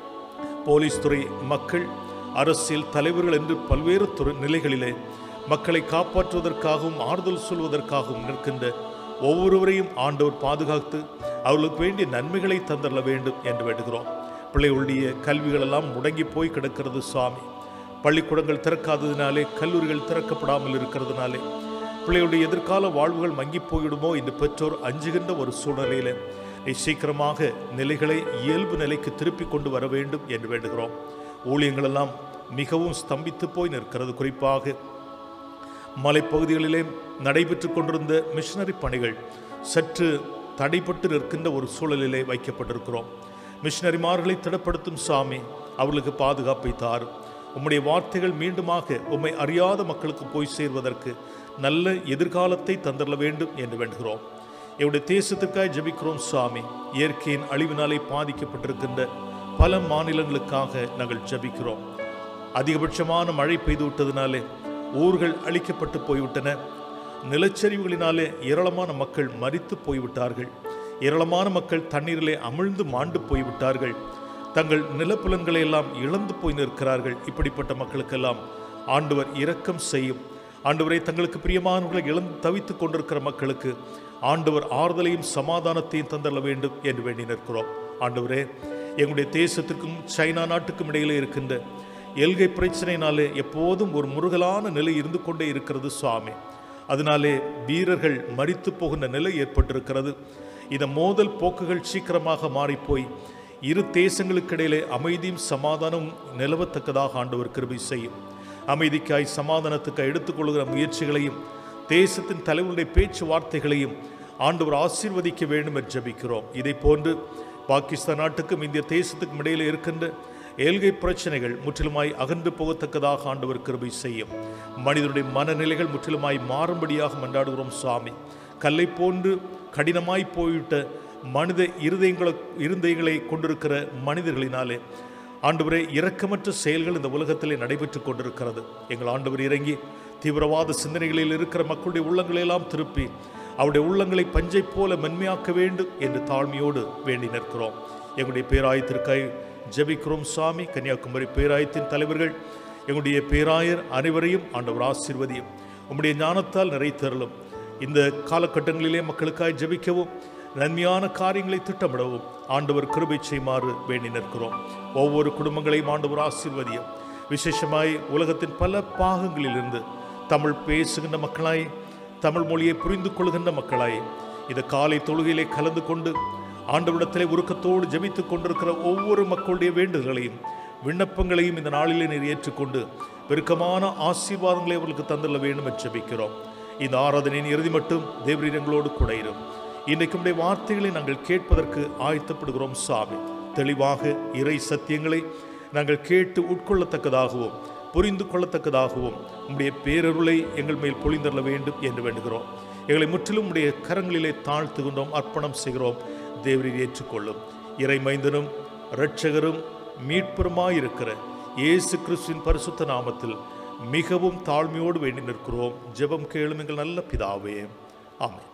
போலீஸ் துறை மக்கள் அரசியல் தலைவர்கள் என்று பல்வேறு துறை நிலைகளிலே மக்களை காப்பாற்றுவதற்காகவும் ஆறுதல் சொல்வதற்காகவும் நிற்கின்ற ஒவ்வொருவரையும் ஆண்டவர் பாதுகாத்து அவர்களுக்கு வேண்டிய நன்மைகளை தந்தரல வேண்டும் என்று வேண்டுகிறோம் பிள்ளைகளுடைய கல்விகளெல்லாம் முடங்கி போய் கிடக்கிறது சுவாமி பள்ளிக்கூடங்கள் திறக்காததினாலே கல்லூரிகள் திறக்கப்படாமல் இருக்கிறதுனாலே பிள்ளைகளுடைய எதிர்கால வாழ்வுகள் மங்கி போயிடுமோ என்று பெற்றோர் அஞ்சுகின்ற ஒரு சூழ்நிலையில நீ சீக்கிரமாக நிலைகளை இயல்பு நிலைக்கு திருப்பி கொண்டு வர வேண்டும் என்று வேண்டுகிறோம் ஊழியங்களெல்லாம் மிகவும் ஸ்தம்பித்து போய் நிற்கிறது குறிப்பாக மலைப்பகுதிகளிலே நடைபெற்று கொண்டிருந்த மிஷனரி பணிகள் சற்று தடைப்பட்டு நிற்கின்ற ஒரு சூழலிலே வைக்கப்பட்டிருக்கிறோம் மிஷனரிமார்களை திடப்படுத்தும் சாமி அவர்களுக்கு பாதுகாப்பை தாரும் உம்முடைய வார்த்தைகள் மீண்டுமாக உம்மை அறியாத மக்களுக்கு போய் சேர்வதற்கு நல்ல எதிர்காலத்தை தந்தரல வேண்டும் என்று வேண்டுகிறோம் எங்களுடைய தேசத்திற்காக ஜெபிக்கிறோம் சுவாமி இயற்கையின் அழிவினாலே பாதிக்கப்பட்டிருக்கின்ற பல மாநிலங்களுக்காக நாங்கள் ஜெபிக்கிறோம் அதிகபட்சமான மழை பெய்து விட்டதினாலே ஊர்கள் அழிக்கப்பட்டு போய்விட்டன நிலச்சரிவுகளினாலே ஏராளமான மக்கள் மரித்து போய்விட்டார்கள் ஏராளமான மக்கள் தண்ணீரிலே அமிழ்ந்து மாண்டு போய்விட்டார்கள் தங்கள் நிலப்புலன்களை எல்லாம் இழந்து போய் நிற்கிறார்கள் இப்படிப்பட்ட மக்களுக்கெல்லாம் ஆண்டவர் இரக்கம் செய்யும் ஆண்டவரை தங்களுக்கு பிரியமானவர்களை இழந்து தவித்துக் கொண்டிருக்கிற மக்களுக்கு ஆண்டவர் ஆறுதலையும் சமாதானத்தையும் தந்தரல வேண்டும் என்று வேண்டி நிற்கிறோம் ஆண்டவரே எங்களுடைய தேசத்திற்கும் சைனா நாட்டுக்கும் இடையிலே இருக்கின்ற எல்கை பிரச்சனையினாலே எப்போதும் ஒரு முருகலான நிலை இருந்து கொண்டே இருக்கிறது சுவாமி அதனாலே வீரர்கள் மரித்து போகின்ற நிலை ஏற்பட்டிருக்கிறது இந்த மோதல் போக்குகள் சீக்கிரமாக மாறிப்போய் இரு தேசங்களுக்கிடையிலே அமைதியும் சமாதானமும் நிலவத்தக்கதாக ஆண்டவர் கிருபை செய்யும் அமைதிக்காய் சமாதானத்துக்காய் எடுத்துக்கொள்கிற முயற்சிகளையும் தேசத்தின் தலைவருடைய பேச்சுவார்த்தைகளையும் ஆண்டவர் ஆசீர்வதிக்க வேண்டும் என்று ஜெபிக்கிறோம் இதை போன்று பாகிஸ்தான் நாட்டுக்கும் இந்திய தேசத்துக்கும் இடையிலே இருக்கின்ற ஏழ்கை பிரச்சனைகள் முற்றிலுமாய் அகன்று போகத்தக்கதாக ஆண்டவர் கிருபை செய்யும் மனிதனுடைய மனநிலைகள் முற்றிலுமாய் மாறும்படியாக மன்றாடுகிறோம் சுவாமி கல்லை போன்று கடினமாய் போய்விட்ட மனித இருதயங்களை இருதயங்களை கொண்டிருக்கிற மனிதர்களினாலே ஆண்டவரே இரக்கமற்ற செயல்கள் இந்த உலகத்திலே நடைபெற்றுக் கொண்டிருக்கிறது எங்கள் ஆண்டவர் இறங்கி தீவிரவாத சிந்தனைகளில் இருக்கிற மக்களுடைய உள்ளங்களை எல்லாம் திருப்பி அவருடைய உள்ளங்களை பஞ்சை போல மென்மையாக்க வேண்டும் என்று தாழ்மையோடு வேண்டி நிற்கிறோம் எங்களுடைய பேராயத்திற்காய் ஜெபிக்கிறோம் சுவாமி கன்னியாகுமரி பேராயத்தின் தலைவர்கள் எங்களுடைய பேராயர் அனைவரையும் ஆண்டவர் ஆசீர்வதியும் உம்முடைய ஞானத்தால் நிறைத்தருளும் இந்த காலகட்டங்களிலே மக்களுக்காய் ஜெபிக்கவும் நன்மையான காரியங்களை திட்டமிடவும் ஆண்டவர் கிருபை செய்யுமாறு வேண்டி நிற்கிறோம் ஒவ்வொரு குடும்பங்களையும் ஆண்டவர் ஆசீர்வதியும் விசேஷமாய் உலகத்தின் பல பாகங்களிலிருந்து தமிழ் பேசுகின்ற மக்களாய் தமிழ் மொழியை புரிந்து கொள்கின்ற மக்களாய் இந்த காலை தொழுகையிலே கலந்து கொண்டு ஆண்டவிடத்திலே உருக்கத்தோடு ஜெபித்துக் கொண்டிருக்கிற ஒவ்வொரு மக்களுடைய வேண்டுதல்களையும் விண்ணப்பங்களையும் இந்த நாளிலே நீர் ஏற்றுக்கொண்டு பெருக்கமான ஆசீர்வாதங்களை அவர்களுக்கு தந்துள்ள வேண்டும் என்று ஜெபிக்கிறோம் இந்த ஆராதனையின் இறுதி மட்டும் தேவரீர் எங்களோடு கூட இரும் இன்றைக்கு உடைய வார்த்தைகளை நாங்கள் கேட்பதற்கு ஆயத்தப்படுகிறோம் சாமி தெளிவாக இறை சத்தியங்களை நாங்கள் கேட்டு உட்கொள்ளத்தக்கதாகவும் புரிந்து கொள்ளத்தக்கதாகவும் உம்முடைய பேரருளை எங்கள் மேல் பொழிந்தள்ள வேண்டும் என்று வேண்டுகிறோம் எங்களை முற்றிலும் உடைய கரங்களிலே தாழ்த்துகின்றோம் அர்ப்பணம் செய்கிறோம் தேவரீர் ஏற்றுக்கொள்ளும் இறை மைந்தனும் இரட்சகரும் மீட்பருமாயிருக்கிற இயேசு கிறிஸ்துவின் பரிசுத்த நாமத்தில் மிகவும் தாழ்மையோடு வேண்டி நிற்கிறோம் ஜெபம் கேளும் எங்கள் நல்ல பிதாவே ஆமென்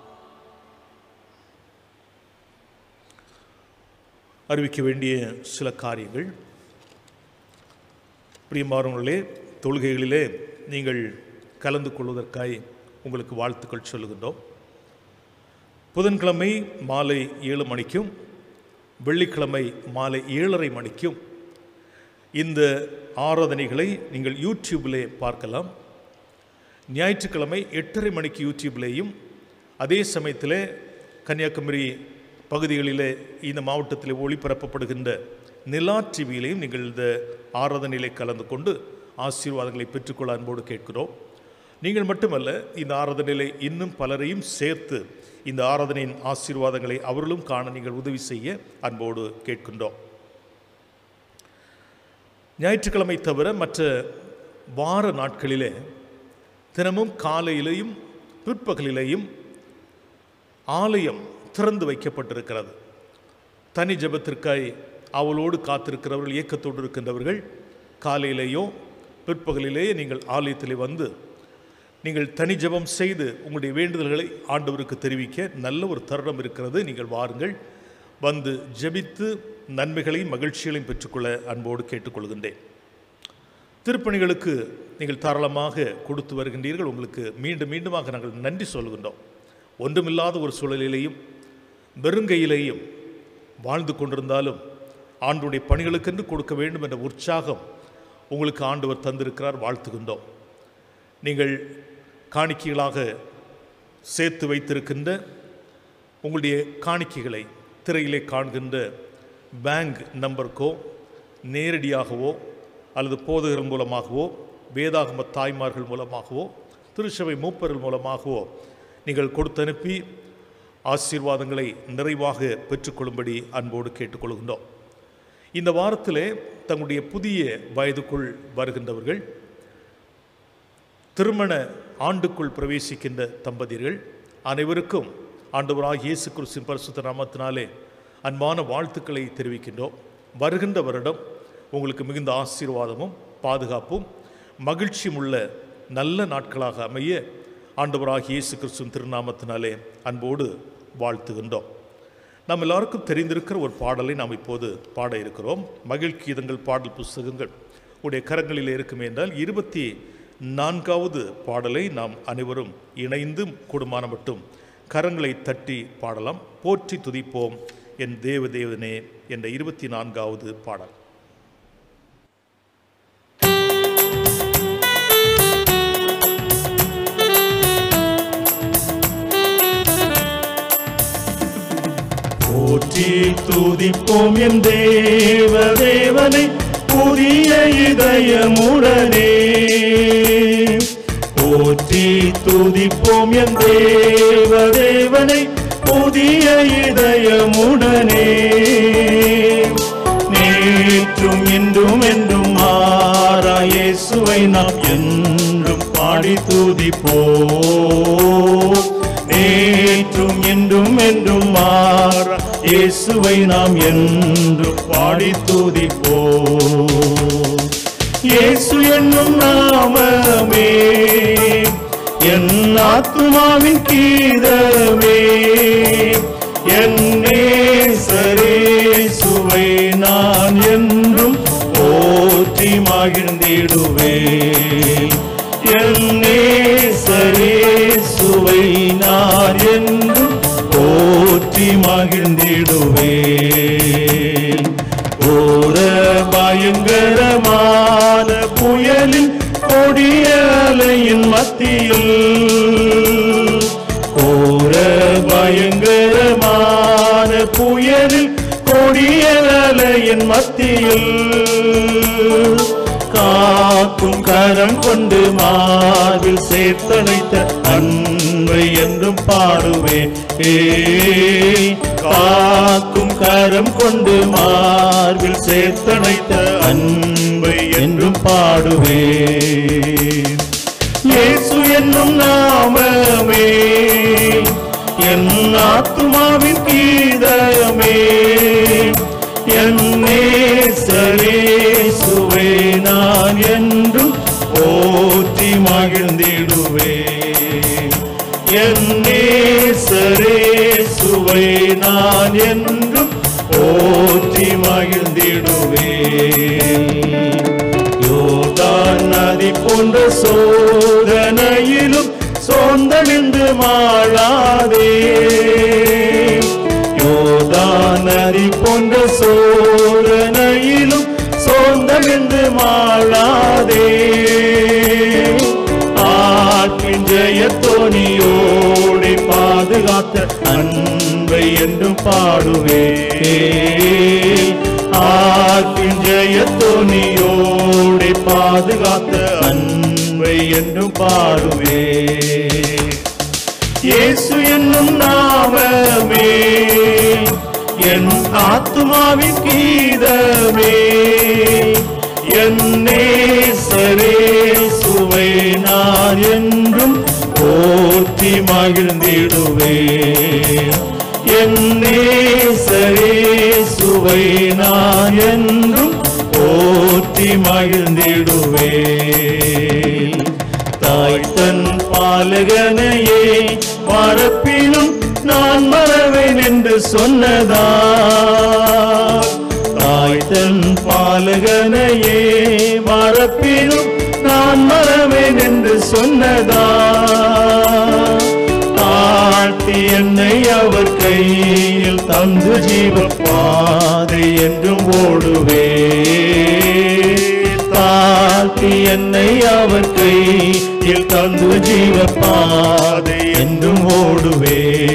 அறிவிக்க வேண்டிய சில காரியங்கள் பிரியமானவர்களே தொழுகைகளிலே நீங்கள் கலந்து கொள்வதற்காய் உங்களுக்கு வாழ்த்துக்கள் சொல்லுகின்றோம் புதன்கிழமை மாலை ஏழு மணிக்கும் வெள்ளிக்கிழமை மாலை ஏழரை மணிக்கும் இந்த ஆராதனைகளை நீங்கள் யூடியூபிலே பார்க்கலாம் ஞாயிற்றுக்கிழமை எட்டரை மணிக்கு யூடியூப்லேயும் அதே சமயத்தில் கன்னியாகுமரி பகுதிகளிலே இந்த மாவட்டத்தில் ஒளிபரப்பப்படுகின்ற நிலா டிவியிலையும் நீங்கள் இந்த ஆராதனையிலே கலந்து கொண்டு ஆசீர்வாதங்களை பெற்றுக்கொள்ள அன்போடு கேட்கிறோம் நீங்கள் மட்டுமல்ல இந்த ஆராதனையிலே இன்னும் பலரையும் சேர்த்து இந்த ஆராதனையின் ஆசீர்வாதங்களை அவர்களும் காண நீங்கள் உதவி செய்ய அன்போடு கேட்கின்றோம் ஞாயிற்றுக்கிழமை தவிர மற்ற வார நாட்களிலே தினமும் காலையிலேயும் பிற்பகலிலேயும் ஆலயம் திறந்து வைக்கப்பட்டிருக்கிறது தனி ஜெபத்திற்காய் அவளோடு காத்திருக்கிறவர்கள் இயக்கத்தோடு இருக்கின்றவர்கள் காலையிலேயோ பிற்பகலிலேயே நீங்கள் ஆலயத்திலே வந்து நீங்கள் தனி ஜெபம் செய்து உங்களுடைய வேண்டுதல்களை ஆண்டவருக்கு தெரிவிக்க நல்ல ஒரு தருணம் இருக்கிறது நீங்கள் வாருங்கள் வந்து ஜெபித்து நன்மைகளையும் மகிழ்ச்சிகளையும் பெற்றுக்கொள்ள அன்போடு கேட்டுக்கொள்கின்றேன் திருப்பணிகளுக்கு நீங்கள் தாராளமாக கொடுத்து வருகின்றீர்கள் உங்களுக்கு மீண்டும் மீண்டுமாக நாங்கள் நன்றி சொல்கின்றோம் ஒன்றுமில்லாத ஒரு சூழலிலேயும் வெறுங்கையிலேயும் வாழ்ந்து கொண்டிருந்தாலும் ஆண்டுடைய பணிகளுக்கென்று கொடுக்க வேண்டும் என்ற உற்சாகம் உங்களுக்கு ஆண்டவர் தந்திருக்கிறார் வாழ்த்துகின்றோம் நீங்கள் காணிக்கைகளாக சேர்த்து வைத்திருக்கின்ற உங்களுடைய காணிக்கைகளை திரையிலே காண்கின்ற பேங்க் நம்பருக்கோ நேரடியாகவோ அல்லது போதகர் மூலமாகவோ வேதாகம தாய்மார்கள் மூலமாகவோ திருச்சபை மூப்பர்கள் மூலமாகவோ நீங்கள் கொடுத்தனுப்பி ஆசீர்வாதங்களை நிறைவாக பெற்றுக்கொள்ளும்படி அன்போடு கேட்டுக்கொள்கின்றோம் இந்த வாரத்திலே தங்களுடைய புதிய வயதுக்குள் வருகின்றவர்கள் திருமண ஆண்டுக்குள் பிரவேசிக்கின்ற தம்பதியர்கள் அனைவருக்கும் ஆண்டவராக இயேசு கிறிஸ்துவின் பரிசுத்த நாமத்தினாலே அன்பான வாழ்த்துக்களை தெரிவிக்கின்றோம் வருகின்ற வருடம் உங்களுக்கு மிகுந்த ஆசீர்வாதமும் பாதுகாப்பும் மகிழ்ச்சியும் உள்ள நல்ல நாட்களாக அமைய ஆண்டவராக இயேசு கிறிஸ்துவின் திருநாமத்தினாலே அன்போடு வாழ்த்துகின்றோம் நாம் எல்லாருக்கும் தெரிந்திருக்கிற ஒரு பாடலை நாம் இப்போது பாட இருக்கிறோம் மகிழ் கீதங்கள் பாடல் புஸ்தகங்கள் உடைய கரங்களில் இருக்குமே என்றால் இருபத்தி நான்காவது பாடலை நாம் அனைவரும் இணைந்து கூடுமான மட்டும் கரங்களை தட்டி பாடலாம் போற்றி துதிப்போம் என் தேவ தேவனே என்ற இருபத்தி நான்காவது பாடல் போற்றி துதிப்போம் என் தேவ தேவனை புதிய இதயமுடனே போற்றி துதிப்போம் என் தேவ தேவனை புதிய இதயமுடனே நேற்றும் இன்றும் என்றும் மாறா இயேசுவை நாம் என்றும் பாடி துதிப்போம் நேற்றும் இன்றும் என்றும் மாற இயேசுவை நாம் என்றும் பாடி துதிப்போம் இயேசு என்னும் நாமமே என் ஆத்துமாவின் கீதமே என் நேசரே சுவை நான் என்றும் போற்றி மகிழ்ந்திடுவேன் என் நேசரே சுவை நான் என்றும் போற்றி மகிழ்ந்திடுவேன் ஓர பயங்கரமான புயலின் கொடிய அலையின் மத்தியில் ஓர பயங்கரமான புயலில் கொடிய அலையின் மத்தியில் காக்கும் கரம் கொண்டு மார்பில் சேர்த்தணைத்த அன்பை என்றும் பாடுவேன் ஏ காக்கும் கரம் கொண்டு மார்பில் சேர்த்தணைத்த அன்பை என்றும் பாடுவேன் இயேசு என்னும் நாமமே என் ஆத்துமாவின் கீதமே என் நேசரே சுவை நான் என்றும் போற்றி மகிழ்ந்திடுவேன் என் நேசரே சுவை நான் என்றும் போற்றி மகிழ்ந்திடுவேன் யோர்தான் நதி போன்ற சோதனையிலும் சோர்ந்தமிழ்ந்து மாளாதே யோர்தான் நதி போன்ற சோதனையிலும் சோர்ந்தமிழ்ந்து மாளாதே ஆற்றின் ஜெயத்தோனியோடி பாதுகாத்த அன்பை என்றும் பாடுவே ஆற்றின் ஜெயத்தோனியோடி பாதுகாத்த அன்பை என்றும் பாடுவே இயேசு என்னும் நாமமே என் ஆத்துமாவின் கீதமே என் நேசரே சுவை நான் என்றும் போற்றி மகிழ்ந்திடுவேன் என் நேசரே சுவை நான் என்றும் போற்றி மகிழ்ந்திடுவேன் தாய் தன் பாலகனையே மறப்பினும் நான் மறவேன் என்று சொன்னதா தாய் தன் பாலகனையே மறப்பினும் நான் மறவேன் என்று சொன்னதா தாழ்த்தி என்னை அவர் கையில் தந்து ஜீவ பாதை என்றும் ஓடுவே தாழ்த்தி என்னை அவர் கையில் தந்து ஜீவ பாதை என்றும் ஓடுவே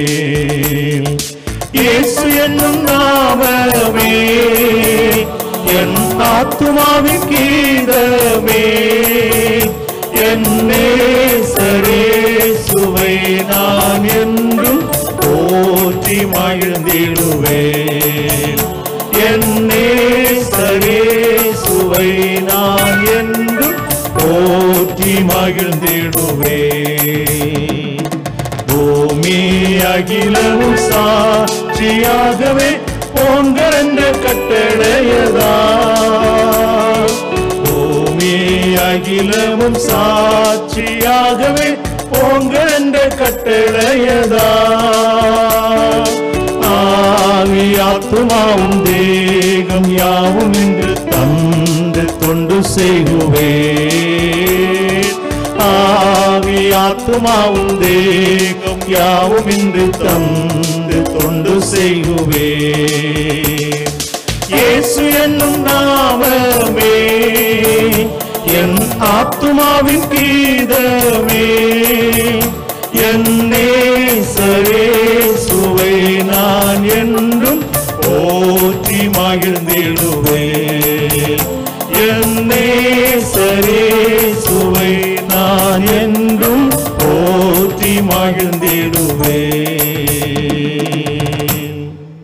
இயேசு என்னும் நாமமே என் ஆத்துமாவின் கீதமே என் நேசரே சுவை நான் என்றும் போற்றி மகிழ்ந்திடுவேன் என் நேசரே சுவை நான் என்றும் போற்றி மகிழ்ந்திடுவேன் பூமி அகிலமும் சாட்சியாகவே போங்கள் என்ற கட்டளையதா பூமி அகிலமும் சாட்சியாகவே போங்கள் என்ற கட்டளையதா ஆவி ஆத்துமாவும் தேகம் யாவும் என்று தந்து தொண்டு செய்குவே ஆவி ஆத்துமாவும் தேகம் யாவும் என்று தந்து தொண்டு செய்குவே இயேசு என்னும் நாமமே என் ஆத்துமாவின் கீதமே என் நேசரே சுவை நான் என்றும் போற்றி மகிழ்ந்திடுவேன் என் நேசரே சுவை நான் என்றும் போற்றி மகிழ்ந்திடுவேன்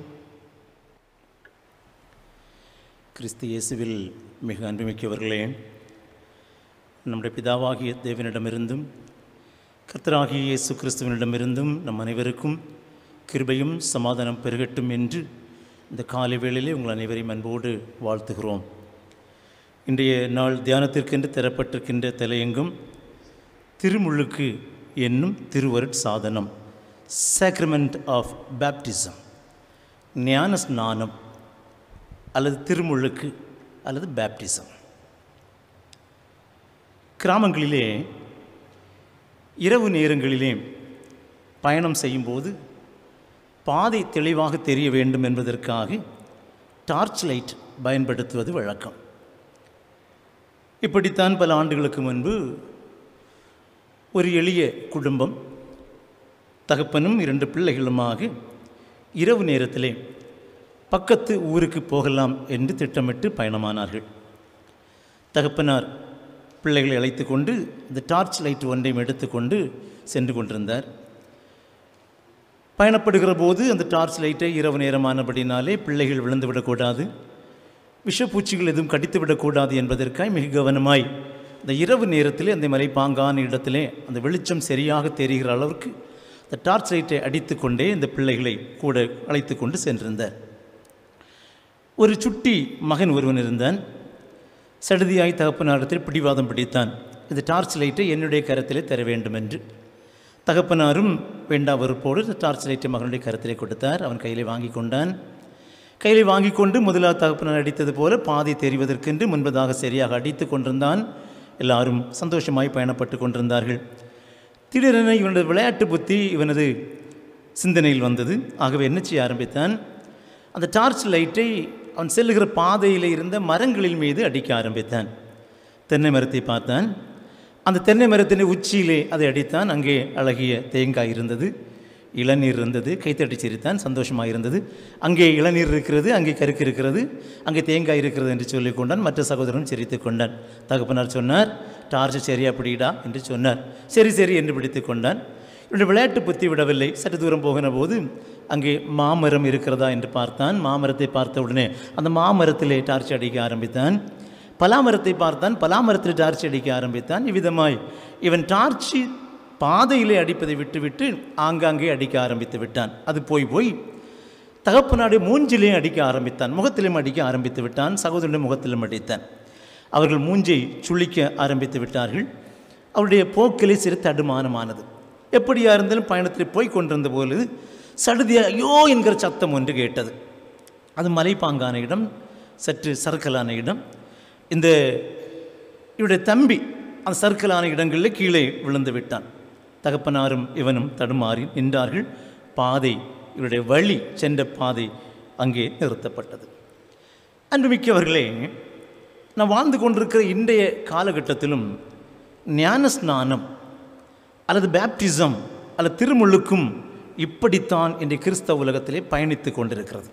கிறிஸ்து இயேசுவில் மிக அன்புமிக்கவர்களே நம்முடைய பிதாவாகிய தேவனிடமிருந்தும் கர்த்தராகிய இயேசு கிறிஸ்துவனிடமிருந்தும் நம் அனைவருக்கும் கிருபையும் சமாதானம் பெருகட்டும் என்று இந்த காலை வேளையிலே உங்கள் அனைவரையும் அன்போடு வாழ்த்துகிறோம் இன்றைய நாள் தியானத்திற்கென்று தரப்பட்டிருக்கின்ற தலையங்கம் திருமுழுக்கு என்னும் திருவருட் சாதனம் சாக்ரமெண்ட் ஆஃப் பேப்டிசம் ஞான ஸ்நானம் அல்லது திருமுழுக்கு அல்லது பேப்டிசம் கிராமங்களிலே இரவு நேரங்களிலே பயணம் செய்யும்போது பாதை தெளிவாக தெரிய வேண்டும் என்பதற்காக டார்ச் லைட் பயன்படுத்துவது வழக்கம் இப்படித்தான் பல ஆண்டுகளுக்கு முன்பு ஒரு எளிய குடும்பம் தகப்பனும் இரண்டு பிள்ளைகளுமாக இரவு நேரத்திலே பக்கத்து ஊருக்கு போகலாம் என்று திட்டமிட்டு பயணமானார்கள் தகப்பனார் பிள்ளைகளை அழைத்து கொண்டு இந்த டார்ச் லைட் ஒன்றையும் எடுத்துக்கொண்டு சென்று கொண்டிருந்தார் பயணப்படுகிற போது அந்த டார்ச் லைட்டை இரவு நேரமானபடினாலே பிள்ளைகள் விழுந்து விடக்கூடாது விஷப்பூச்சிகள் எதுவும் கடித்து விடக்கூடாது என்பதற்காய் மிக கவனமாய் இந்த இரவு நேரத்தில் அந்த மலைப்பாங்கான இடத்திலே அந்த வெளிச்சம் சரியாக தெரிகிற அளவுக்கு அந்த டார்ச் லைட்டை அடித்து கொண்டே இந்த பிள்ளைகளை கூட அழைத்து கொண்டு சென்றிருந்தார் ஒரு சுட்டி மகன் ஒருவன் இருந்தான் சடுதியாய் தகப்பனாரிடத்தில் பிடிவாதம் பிடித்தான் இந்த டார்ச் லைட்டை என்னுடைய கரத்திலே தர வேண்டும் என்று தகப்பனாரும் வேண்டா வெறுப்போடு இந்த டார்ச் லைட்டை மகனுடைய கரத்திலே கொடுத்தார் அவன் கையிலே வாங்கி கொண்டான் கையிலே வாங்கி கொண்டு முதலாவது தகப்பனார் அடித்தது போல பாதை தெரிவதற்கென்று முன்பதாக சரியாக அடித்து கொண்டிருந்தான் எல்லாரும் சந்தோஷமாய் பயணப்பட்டு கொண்டிருந்தார்கள் திடீரென இவனது விளையாட்டு புத்தி இவனது சிந்தனையில் வந்தது ஆகவே என்ன செய்ய ஆரம்பித்தான் அந்த டார்ச் லைட்டை அவன் செல்லுகிற பாதையில் இருந்த மரங்களின் மீது அடிக்க ஆரம்பித்தான் தென்னை மரத்தை பார்த்தான் அந்த தென்னை மரத்தின் உச்சியிலே அதை அடித்தான் அங்கே அழகிய தேங்காய் இருந்தது இளநீர் இருந்தது கைத்தட்டி சிரித்தான் சந்தோஷமாக இருந்தது அங்கே இளநீர் இருக்கிறது அங்கே கருக்கு இருக்கிறது அங்கே தேங்காய் இருக்கிறது என்று சொல்லிக் கொண்டான் மற்ற சகோதரனும் சிரித்து கொண்டான் தகப்பனார் சொன்னார் டார்ச் சரியா பிடிடா என்று சொன்னார் சரி சரி என்று பிடித்து கொண்டான் இவனுடைய விளையாட்டு புத்தி விடவில்லை சற்று தூரம் போகிற போது அங்கே மாமரம் இருக்கிறதா என்று பார்த்தான் மாமரத்தை பார்த்த உடனே அந்த மாமரத்திலே டார்ச் அடிக்க ஆரம்பித்தான் பலாமரத்தை பார்த்தான் பலாமரத்தில் டார்ச் அடிக்க ஆரம்பித்தான் இவ்விதமாய் இவன் டார்ச்சி பாதையிலே அடிப்பதை விட்டுவிட்டு ஆங்காங்கே அடிக்க ஆரம்பித்து விட்டான் அது போய் போய் தகப்பனாடைய மூஞ்சிலையும் அடிக்க ஆரம்பித்தான் முகத்திலும் அடிக்க ஆரம்பித்து விட்டான் சகோதரனுடைய முகத்திலும் அடித்தான் அவர்கள் மூஞ்சை சுளிக்க ஆரம்பித்து விட்டார்கள் அவருடைய போக்கிலே சிறு தடுமானமானது எப்படியா இருந்தாலும் பயணத்தில் போய் கொண்டிருந்த போது சடுதியா ஐயோ என்கிற சத்தம் ஒன்று கேட்டது அது மலைப்பாங்கான இடம் சற்று சறுக்கலான இடம் இந்த இவருடைய தம்பி அந்த சறுக்கலான இடங்களில் கீழே விழுந்து விட்டான் தகப்பனாரும் இவனும் தடுமாறி நின்றார்கள் பாதை இவருடைய வழி சென்ற பாதை அங்கே நிறுத்தப்பட்டது அன்புமிக்கவர்களே நான் வாழ்ந்து கொண்டிருக்கிற இன்றைய காலகட்டத்திலும் ஞான ஸ்நானம் அல்லது பேப்டிசம் அல்லது திருமுழுக்கும் இப்படித்தான் இன்றைய கிறிஸ்தவ உலகத்திலே பயணித்து கொண்டிருக்கிறது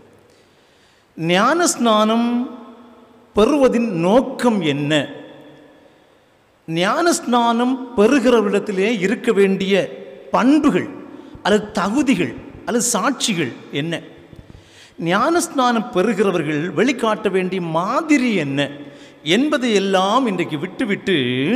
ஞான ஸ்நானம் பெறுவதின் நோக்கம் என்ன ஞான ஸ்நானம் பெறுகிறவரிடத்திலே இருக்க வேண்டிய பண்புகள் அல்லது தகுதிகள் அல்லது சாட்சிகள் என்ன ஞானஸ்நானம் பெறுகிறவர்கள் வெளிக்காட்ட வேண்டிய மாதிரி என்ன என்பதை எல்லாம் இன்றைக்கு விட்டுவிட்டு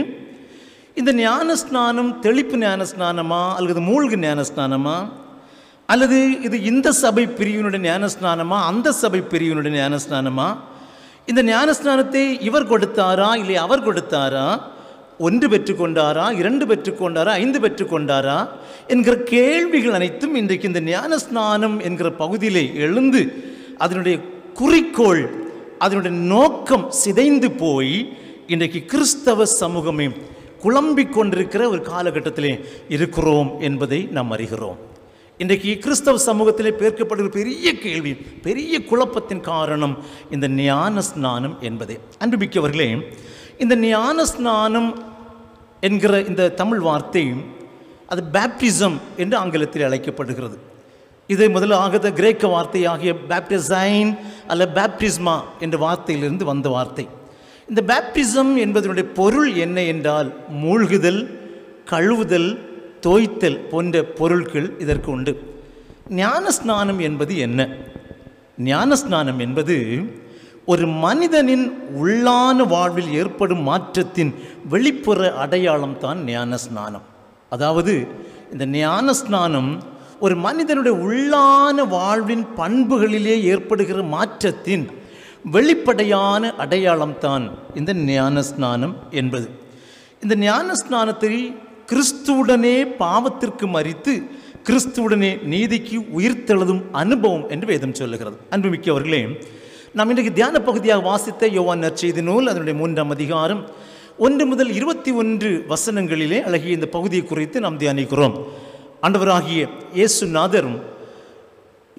இந்த ஞானஸ்நானம் தெளிப்பு ஞானஸ்நானமா அல்லது மூழ்கு ஞானஸ்நானமா அல்லது இது இந்த சபை பிரிவினுடைய ஞானஸ்நானமா அந்த சபை பிரிவினுடைய ஞானஸ்நானமா இந்த ஞானஸ்நானத்தை இவர் கொடுத்தாரா இல்லை அவர் கொடுத்தாரா ஒன்று பெற்றுக்கொண்டாரா இரண்டு பெற்றுக்கொண்டாரா ஐந்து பெற்றுக்கொண்டாரா என்கிற கேள்விகள் அனைத்தும் இன்றைக்கு இந்த ஞானஸ்நானம் என்கிற பகுதியிலே எழுந்து அதனுடைய குறிக்கோள் அதனுடைய நோக்கம் சிதைந்து போய் இன்றைக்கு கிறிஸ்தவ சமூகமே குழம்பிக் கொண்டிருக்கிற ஒரு காலகட்டத்திலே இருக்கிறோம் என்பதை நாம் அறிகிறோம் இன்றைக்கு கிறிஸ்தவ சமூகத்திலே பேர்க்கப்படுகிற பெரிய கேள்வி பெரிய குழப்பத்தின் காரணம் இந்த ஞான ஸ்நானம் என்பதே அன்புமிக்கவர்களே இந்த ஞான ஸ்நானம் என்கிற இந்த தமிழ் வார்த்தை அது பேப்டிசம் என்று ஆங்கிலத்தில் அழைக்கப்படுகிறது இது முதலாக கிரேக்க வார்த்தையாகிய பேப்டிசைன் அல்ல பேப்டிஸ்மா என்ற வார்த்தையிலிருந்து வந்த வார்த்தை இந்த பேப்டிசம் என்பதனுடைய பொருள் என்ன என்றால் மூழ்குதல் கழுவுதல் தோய்த்தல் போன்ற பொருட்கள் இதற்கு உண்டு ஞானஸ்நானம் என்பது என்ன ஞானஸ்நானம் என்பது ஒரு மனிதனின் உள்ளான வாழ்வில் ஏற்படும் மாற்றத்தின் வெளிப்புற அடையாளம் தான் ஞானஸ்நானம் அதாவது இந்த ஞானஸ்நானம் ஒரு மனிதனுடைய உள்ளான வாழ்வின் பண்புகளிலே ஏற்படுகிற மாற்றத்தின் வெளிப்படையான அடையாளம் தான் இந்த ஞானஸ்நானம் என்பது இந்த ஞானஸ்நானத்தை கிறிஸ்துவுடனே பாவத்திற்கு மறித்து கிறிஸ்துவுடனே நீதிக்கு உயிர்த்தெழுதும் அனுபவம் என்று வேதம் சொல்லுகிறது அன்புமிக்கவர்களே நாம் இன்றைக்கு தியான பகுதியாக வாசித்த யோவான் நற்செய்தி நூல் அதனுடைய மூன்றாம் அதிகாரம் ஒன்று முதல் இருபத்தி ஒன்று வசனங்களிலே அழகிய இந்த பகுதியை குறித்து நாம் தியானிக்கிறோம் ஆண்டவராகிய இயேசுநாதரும்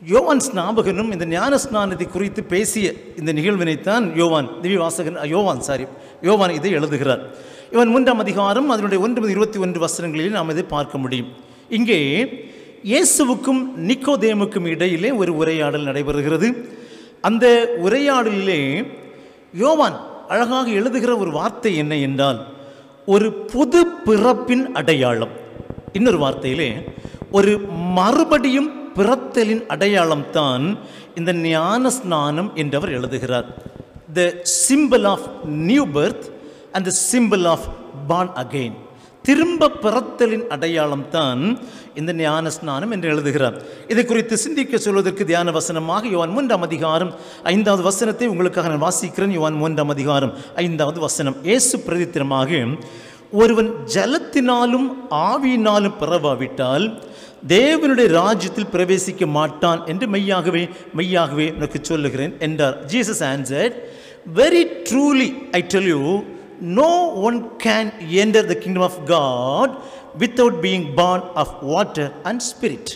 யோவான் ஸ்நாபகனும் இந்த ஞான ஸ்நானத்தை குறித்து பேசிய இந்த நிகழ்வினைத்தான் யோவான் திவ்ய வாசகன் அ, யோவான் சாரி யோவான் இதை எழுதுகிறார் இவன் மூன்றாம் அதிகாரம் அதனுடைய ஒன்று முதல் இருபத்தி ஒன்று வசனங்களில் நாம் இதை பார்க்க முடியும் இங்கே இயேசுவுக்கும் நிக்கோதேமுக்கும் இடையிலே ஒரு உரையாடல் நடைபெறுகிறது அந்த உரையாடலிலே யோவான் அழகாக எழுதுகிற ஒரு வார்த்தை என்ன என்றால் ஒரு புது பிறப்பின் அடையாளம் இன்னொரு வார்த்தையிலே ஒரு மறுபடியும் பிறத்தலின் அடையாளம் தான் இந்த ஞான ஸ்நானம் என்றவர் எழுதுகிறார் the symbol of new birth and the symbol of born again திரும்ப பிறத்தலின் அடையாளம் தான் இந்த ஞான ஸ்நானம் என்று எழுதுகிறார் இதை குறித்து சிந்திக்க சொல்வதற்கு தியான வசனமாக யுவான் மூன்றாம் அதிகாரம் ஐந்தாவது வசனத்தை உங்களுக்காக நான் வாசிக்கிறேன் யுவான் மூன்றாம் அதிகாரம் ஐந்தாவது வசனம் இயேசு பிரதித்திரமாக ஒருவன் ஜலத்தினாலும் ஆவியினாலும் பிறவாவிட்டால் தேவனுடைய ராஜ்யத்தில் பிரவேசிக்க மாட்டான் என்று மெய்யாகவே மெய்யாகவே உனக்கு சொல்லுகிறேன் என்றார் Jesus answered very truly I tell you no one can enter the kingdom of God without being born of water and spirit.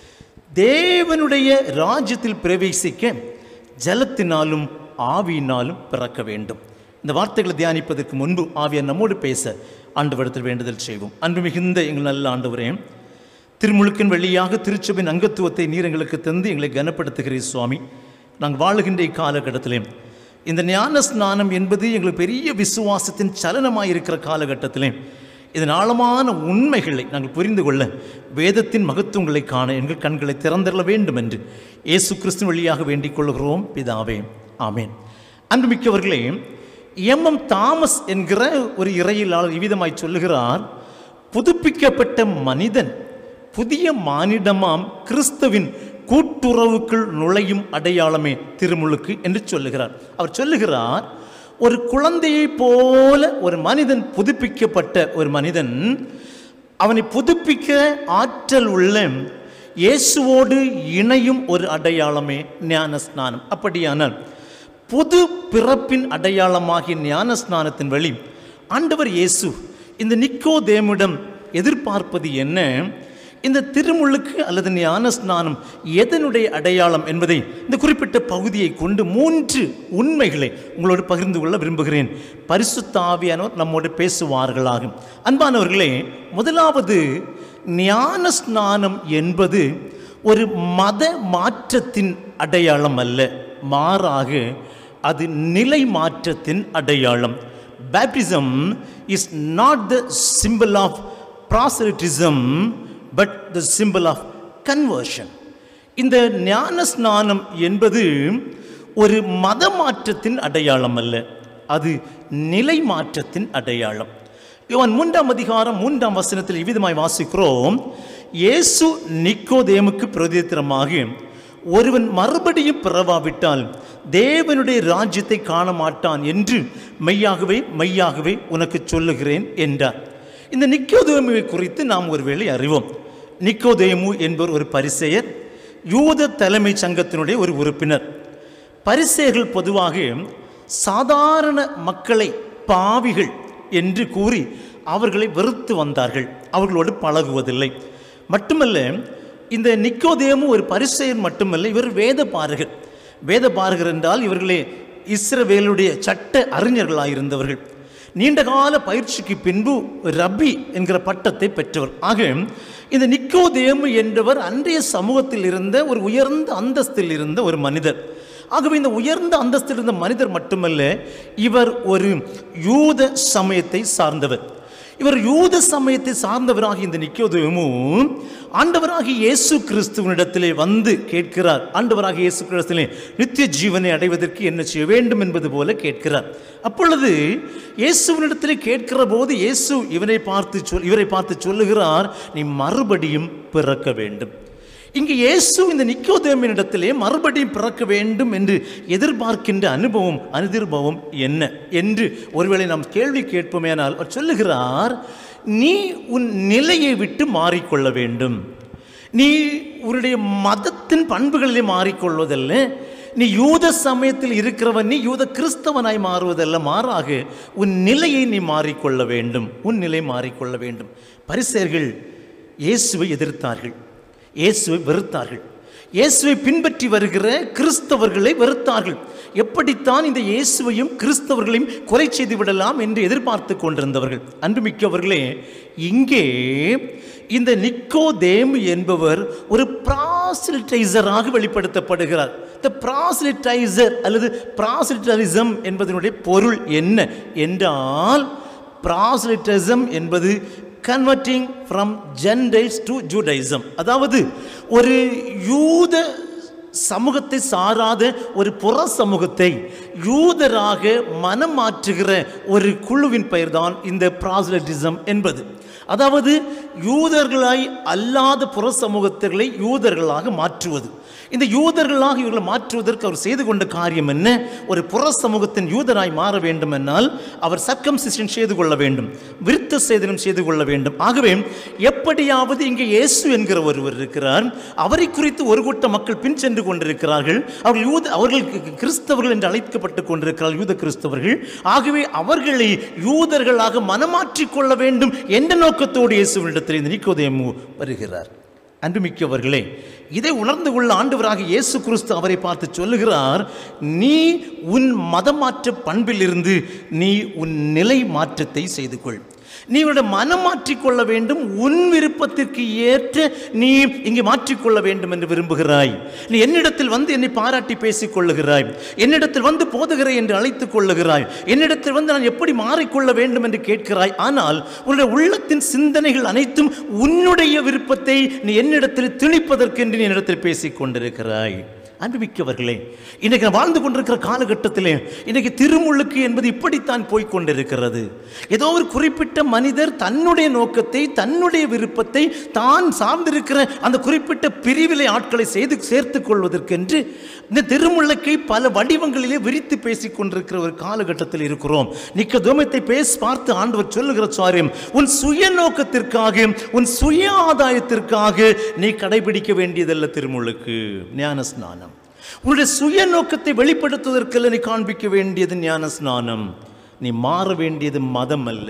தேவனுடைய ராஜ்யத்தில் பிரவேசிக்க ஜலத்தினாலும் ஆவியினாலும் பிறக்க வேண்டும் இந்த வார்த்தைகளை தியானிப்பதற்கு முன்பு ஆவியார் நம்மோடு பேச ஆண்டவரிடத்தில் வேண்டுதல் செய்வோம் அன்பு மிகுந்த எங்கள் நல்ல ஆண்டவரே திருமுழுக்கின் வழியாக திருச்சபையின் அங்கத்துவத்தை நீர் எங்களுக்கு தந்து எங்களை கனப்படுத்துகிறீர் சுவாமி நாங்கள் வாழுகின்ற இக்காலகட்டத்திலே இந்த ஞான ஸ்நானம் என்பது எங்களுக்கு பெரிய விசுவாசத்தின் சலனமாக இருக்கிற காலகட்டத்திலே இதன் ஆழமான உண்மைகளை நாங்கள் புரிந்து கொள்ள வேதத்தின் மகத்துவங்களை காண எங்கள் கண்களை திறந்தள்ள வேண்டும் என்று இயேசு கிறிஸ்து வழியாக வேண்டிக் கொள்கிறோம் பிதாவே ஆமேன் அன்புமிக்கவர்களே எம் எம் தாமஸ் என்கிற ஒரு இறையிலாளர் இவ்விதமாய் சொல்லுகிறார் புதுப்பிக்கப்பட்ட மனிதன் புதிய மானிடமாம் கிறிஸ்துவின் கூட்டுறவுக்குள் நுழையும் அடையாளமே திருமுழுக்கு என்று சொல்லுகிறார் அவர் சொல்லுகிறார் ஒரு குழந்தையைப் போல ஒரு மனிதன் புதுப்பிக்கப்பட்ட ஒரு மனிதன் அவனை புதுப்பிக்க ஆற்றல் உள்ள இயேசுவோடு இணையும் ஒரு அடையாளமே ஞான ஸ்நானம் அப்படியானால் புது பிறப்பின் அடையாளமாகிய ஞான ஸ்நானத்தின் வழி ஆண்டவர் இயேசு இந்த நிக்கோதேமிடம் எதிர்பார்ப்பது என்ன இந்த திருமுழுக்கு அல்லது ஞான ஸ்நானம் எதனுடைய அடையாளம் என்பதை இந்த குறிப்பிட்ட பகுதியை கொண்டு மூன்று உண்மைகளை உங்களோடு பகிர்ந்து கொள்ள விரும்புகிறேன் பரிசுத்த ஆவியானவர் நம்மோடு பேசுவார்களாகும் அன்பானவர்களே முதலாவது ஞான ஸ்நானம் என்பது ஒரு மத மாற்றத்தின் அடையாளம் அல்ல மாறாக அது நிலை மாற்றத்தின் அடையாளம் baptism is not the symbol of proselytism but the symbol of conversion இந்த ஞான ஸ்நானம் என்பது ஒரு மத மாற்றத்தின் அடையாளம் அல்ல அது நிலை மாற்றத்தின் அடையாளம் இவன் மூன்றாம் அதிகாரம் மூன்றாம் வசனத்தில் இவ்விதமாய் வாசிக்கிறோம் இயேசு நிக்கோதேமுக்கு பிரதித்திரமாக ஒருவன் மறுபடியும் பிறவாவிட்டால் தேவனுடைய ராஜ்யத்தை காண மாட்டான் என்று மெய்யாகவே மெய்யாகவே உனக்கு சொல்லுகிறேன் என்றார் இந்த நிக்கோதேமுவை குறித்து நாம் ஒருவேளை அறிவோம் நிக்கோதேமு என்பவர் ஒரு பரிசெயர் யூத தலைமை சங்கத்தினுடைய ஒரு உறுப்பினர் பரிசேயர்கள் பொதுவாக சாதாரண மக்களை பாவிகள் என்று கூறி அவர்களை வெறுத்து வந்தார்கள் அவர்களோடு பழகுவதில்லை மட்டுமல்ல இந்த நிக்கோதேமு ஒரு பரிசெயர் மட்டுமல்ல இவர் வேத பாரகர் வேத பாரகர் என்றால் இவர்களே இஸ்ரவேலுடைய சட்ட அறிஞர்களாயிருந்தவர்கள் நீண்டகால பயிற்சிக்கு பின்பு ரபி என்கிற பட்டத்தை பெற்றவர் ஆக இந்த நிக்கோதேமு என்றவர் அன்றைய சமூகத்தில் இருந்த ஒரு உயர்ந்த அந்தஸ்தில் இருந்த ஒரு மனிதர் ஆகவே இந்த உயர்ந்த அந்தஸ்தில் இருந்த மனிதர் மட்டுமல்ல இவர் ஒரு யூத சமயத்தை சார்ந்தவர் இவர் யூத சமயத்தை சார்ந்தவராகி இந்த நிக்கோதேமு ஆண்டவராகிய இயேசு கிறிஸ்துவனிடத்திலே வந்து கேட்கிறார் ஆண்டவராகிய இயேசு கிறிஸ்துவிலே நித்திய ஜீவனை அடைவதற்கு என்ன செய்ய வேண்டும் என்பது போல கேட்கிறார் அப்பொழுது இயேசுவனிடத்திலே கேட்கிற போது இயேசு இவனை பார்த்து சொல் இவரை பார்த்து சொல்லுகிறார் நீ மறுபடியும் பிறக்க வேண்டும் இங்கு இயேசு இந்த நிக்கோதேமினிடத்திலே மறுபடியும் பிறக்க வேண்டும் என்று எதிர்பார்க்கின்ற அனுபவம் அனுதிர்பவம் என்ன என்று ஒருவேளை நாம் கேள்வி கேட்போமேனால் அவர் சொல்லுகிறார் நீ உன் நிலையை விட்டு மாறிக்கொள்ள வேண்டும் நீ உன்னுடைய மதத்தின் பண்புகளிலே மாறிக்கொள்வதல்ல நீ யூத சமயத்தில் இருக்கிறவன் நீ யூத கிறிஸ்தவனாய் மாறுவதல்ல மாறாக உன் நிலையை நீ மாறிக்கொள்ள வேண்டும் உன் நிலை மாறிக்கொள்ள வேண்டும் பரிசேர்கள் இயேசுவை எதிர்த்தார்கள் இயேசுவை வெறுத்தார்கள் இயேசுவை பின்பற்றி வருகிற கிறிஸ்தவர்களை வெறுத்தார்கள் எப்படித்தான் இந்த இயேசுவையும் கிறிஸ்தவர்களையும் கொலை செய்து விடலாம் என்று எதிர்பார்த்து கொண்டிருந்தவர்கள் அன்புமிக்கவர்களே இங்கே இந்த நிக்கோதேம் என்பவர் ஒரு ப்ராசிலிட்டைசராக வெளிப்படுத்தப்படுகிறார் இந்த ப்ராசிலிட்டைசர் அல்லது ப்ராசிலிட்டரிசம் என்பதனுடைய பொருள் என்ன என்றால் ப்ராசிலிட்டிசம் என்பது converting from gentiles to Judaism அதாவது ஒரு யூத சமூகத்தை சாராத ஒரு புற சமூகத்தை யூதராக மனம் மாற்றுகிற ஒரு குழுவின் பெயர்தான் இந்த ப்ராசிலிட்டிசம் என்பது அதாவது யூதர்களாய் அல்லாத புற சமூகத்தர்களை யூதர்களாக மாற்றுவது இந்த யூதர்களாக இவர்களை மாற்றுவதற்கு அவர் செய்து கொண்ட காரியம் என்ன ஒரு புற சமூகத்தின் யூதராய் மாற வேண்டும் என்னால் அவர் சர்க்கம்சிஷன் செய்து கொள்ள வேண்டும் விருத்த சேதனம் செய்து கொள்ள வேண்டும் ஆகவே எப்படியாவது இங்கே இயேசு என்கிற ஒருவர் இருக்கிறார் அவரை குறித்து ஒரு கூட்ட மக்கள் பின் சென்று கொண்டிருக்கிறார்கள் அவர்கள் யூத அவர்கள் கிறிஸ்தவர்கள் என்று அழைக்கப்பட்டு கொண்டிருக்கிறார்கள் யூத கிறிஸ்தவர்கள் ஆகவே அவர்களை யூதர்களாக மனமாற்றிக் கொள்ள வேண்டும் என்ற நோக்கத்தோடு இயேசுவினிடத்தில் இந்த நிக்கோதேமு வருகிறார் அன்புமிக்கவர்களே இதை உணர்ந்து கொள்ள ஆண்டவராக இயேசு கிறிஸ்து அவரை பார்த்து சொல்லுகிறார் நீ உன் மதமாற்ற பண்பிலிருந்து நீ உன் நிலை மாற்றத்தை செய்து கொள் நீ உன்னுடைய மனம் மாற்றிக்கொள்ள வேண்டும் உன் விருப்பத்திற்கு ஏற்ற நீ இங்கே மாற்றிக்கொள்ள வேண்டும் என்று விரும்புகிறாய் நீ என்னிடத்தில் வந்து என்னை பாராட்டி பேசிக் கொள்ளுகிறாய் என்னிடத்தில் வந்து போதுகிறேன் என்று அழைத்துக் கொள்ளுகிறாய் என்னிடத்தில் வந்து நான் எப்படி மாறிக்கொள்ள வேண்டும் என்று கேட்கிறாய் ஆனால் உன்னுடைய உள்ளத்தின் சிந்தனைகள் அனைத்தும் உன்னுடைய விருப்பத்தை நீ என்னிடத்தில் திணிப்பதற்கென்று நீ என்னிடத்தில் பேசிக் கொண்டிருக்கிறாய் அன்புமிக்கவர்களே இன்றைக்கு நான் வாழ்ந்து கொண்டிருக்கிற காலகட்டத்திலே இன்றைக்கு திருமுழுக்கு என்பது இப்படித்தான் போய்க் கொண்டிருக்கிறது ஏதோ ஒரு குறிப்பிட்ட மனிதர் தன்னுடைய நோக்கத்தை தன்னுடைய விருப்பத்தை தான் சார்ந்திருக்கிற அந்த குறிப்பிட்ட பிரிவிலை ஆட்களை செய்து சேர்த்துக் கொள்வதற்கென்று இந்த திருமுழுக்கை பல வடிவங்களிலே விரித்து பேசிக் கொண்டிருக்கிற ஒரு காலகட்டத்தில் இருக்கிறோம் நிக்க தூமத்தை பேச பார்த்து ஆண்டவர் சொல்லுகிற சாரியம் உன் சுய நோக்கத்திற்காக உன் சுய ஆதாயத்திற்காக நீ கடைபிடிக்க வேண்டியதல்ல திருமுழுக்கு ஞான ஸ்நானம் உன்னுடைய சுய நோக்கத்தை வெளிப்படுத்துவதற்கல்ல நீ காண்பிக்க வேண்டியது ஞான ஸ்நானம் நீ மாற வேண்டியது மதம் அல்ல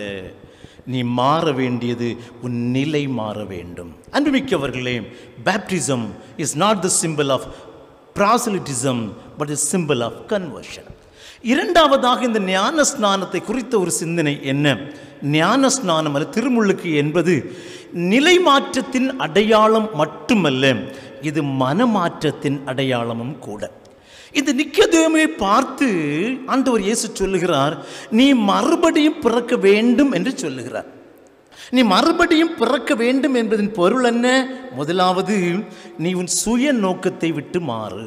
நீ மாற வேண்டியது உன் நிலை மாற வேண்டும் அன்புமிக்கவர்களே baptism is not the symbol of proselytism but is symbol of conversion இரண்டாவதாக இந்த ஞான ஸ்நானத்தை குறித்த ஒரு சிந்தனை என்ன ஞான ஸ்நானம் அல்ல திருமுழுக்கு என்பது நிலை மாற்றத்தின் அடையாளம் மட்டுமல்ல இது மனமாற்றத்தின் அடையாளமும் கூட இந்த நிக்கதேமை பார்த்து ஆண்டவர் இயேசு சொல்லுகிறார் நீ மறுபடியும் பிறக்க வேண்டும் என்று சொல்லுகிறார் நீ மறுபடியும் பிறக்க வேண்டும் என்பதன் பொருள் என்ன முதலாவது நீ உன் சுய நோக்கத்தை விட்டு மாறு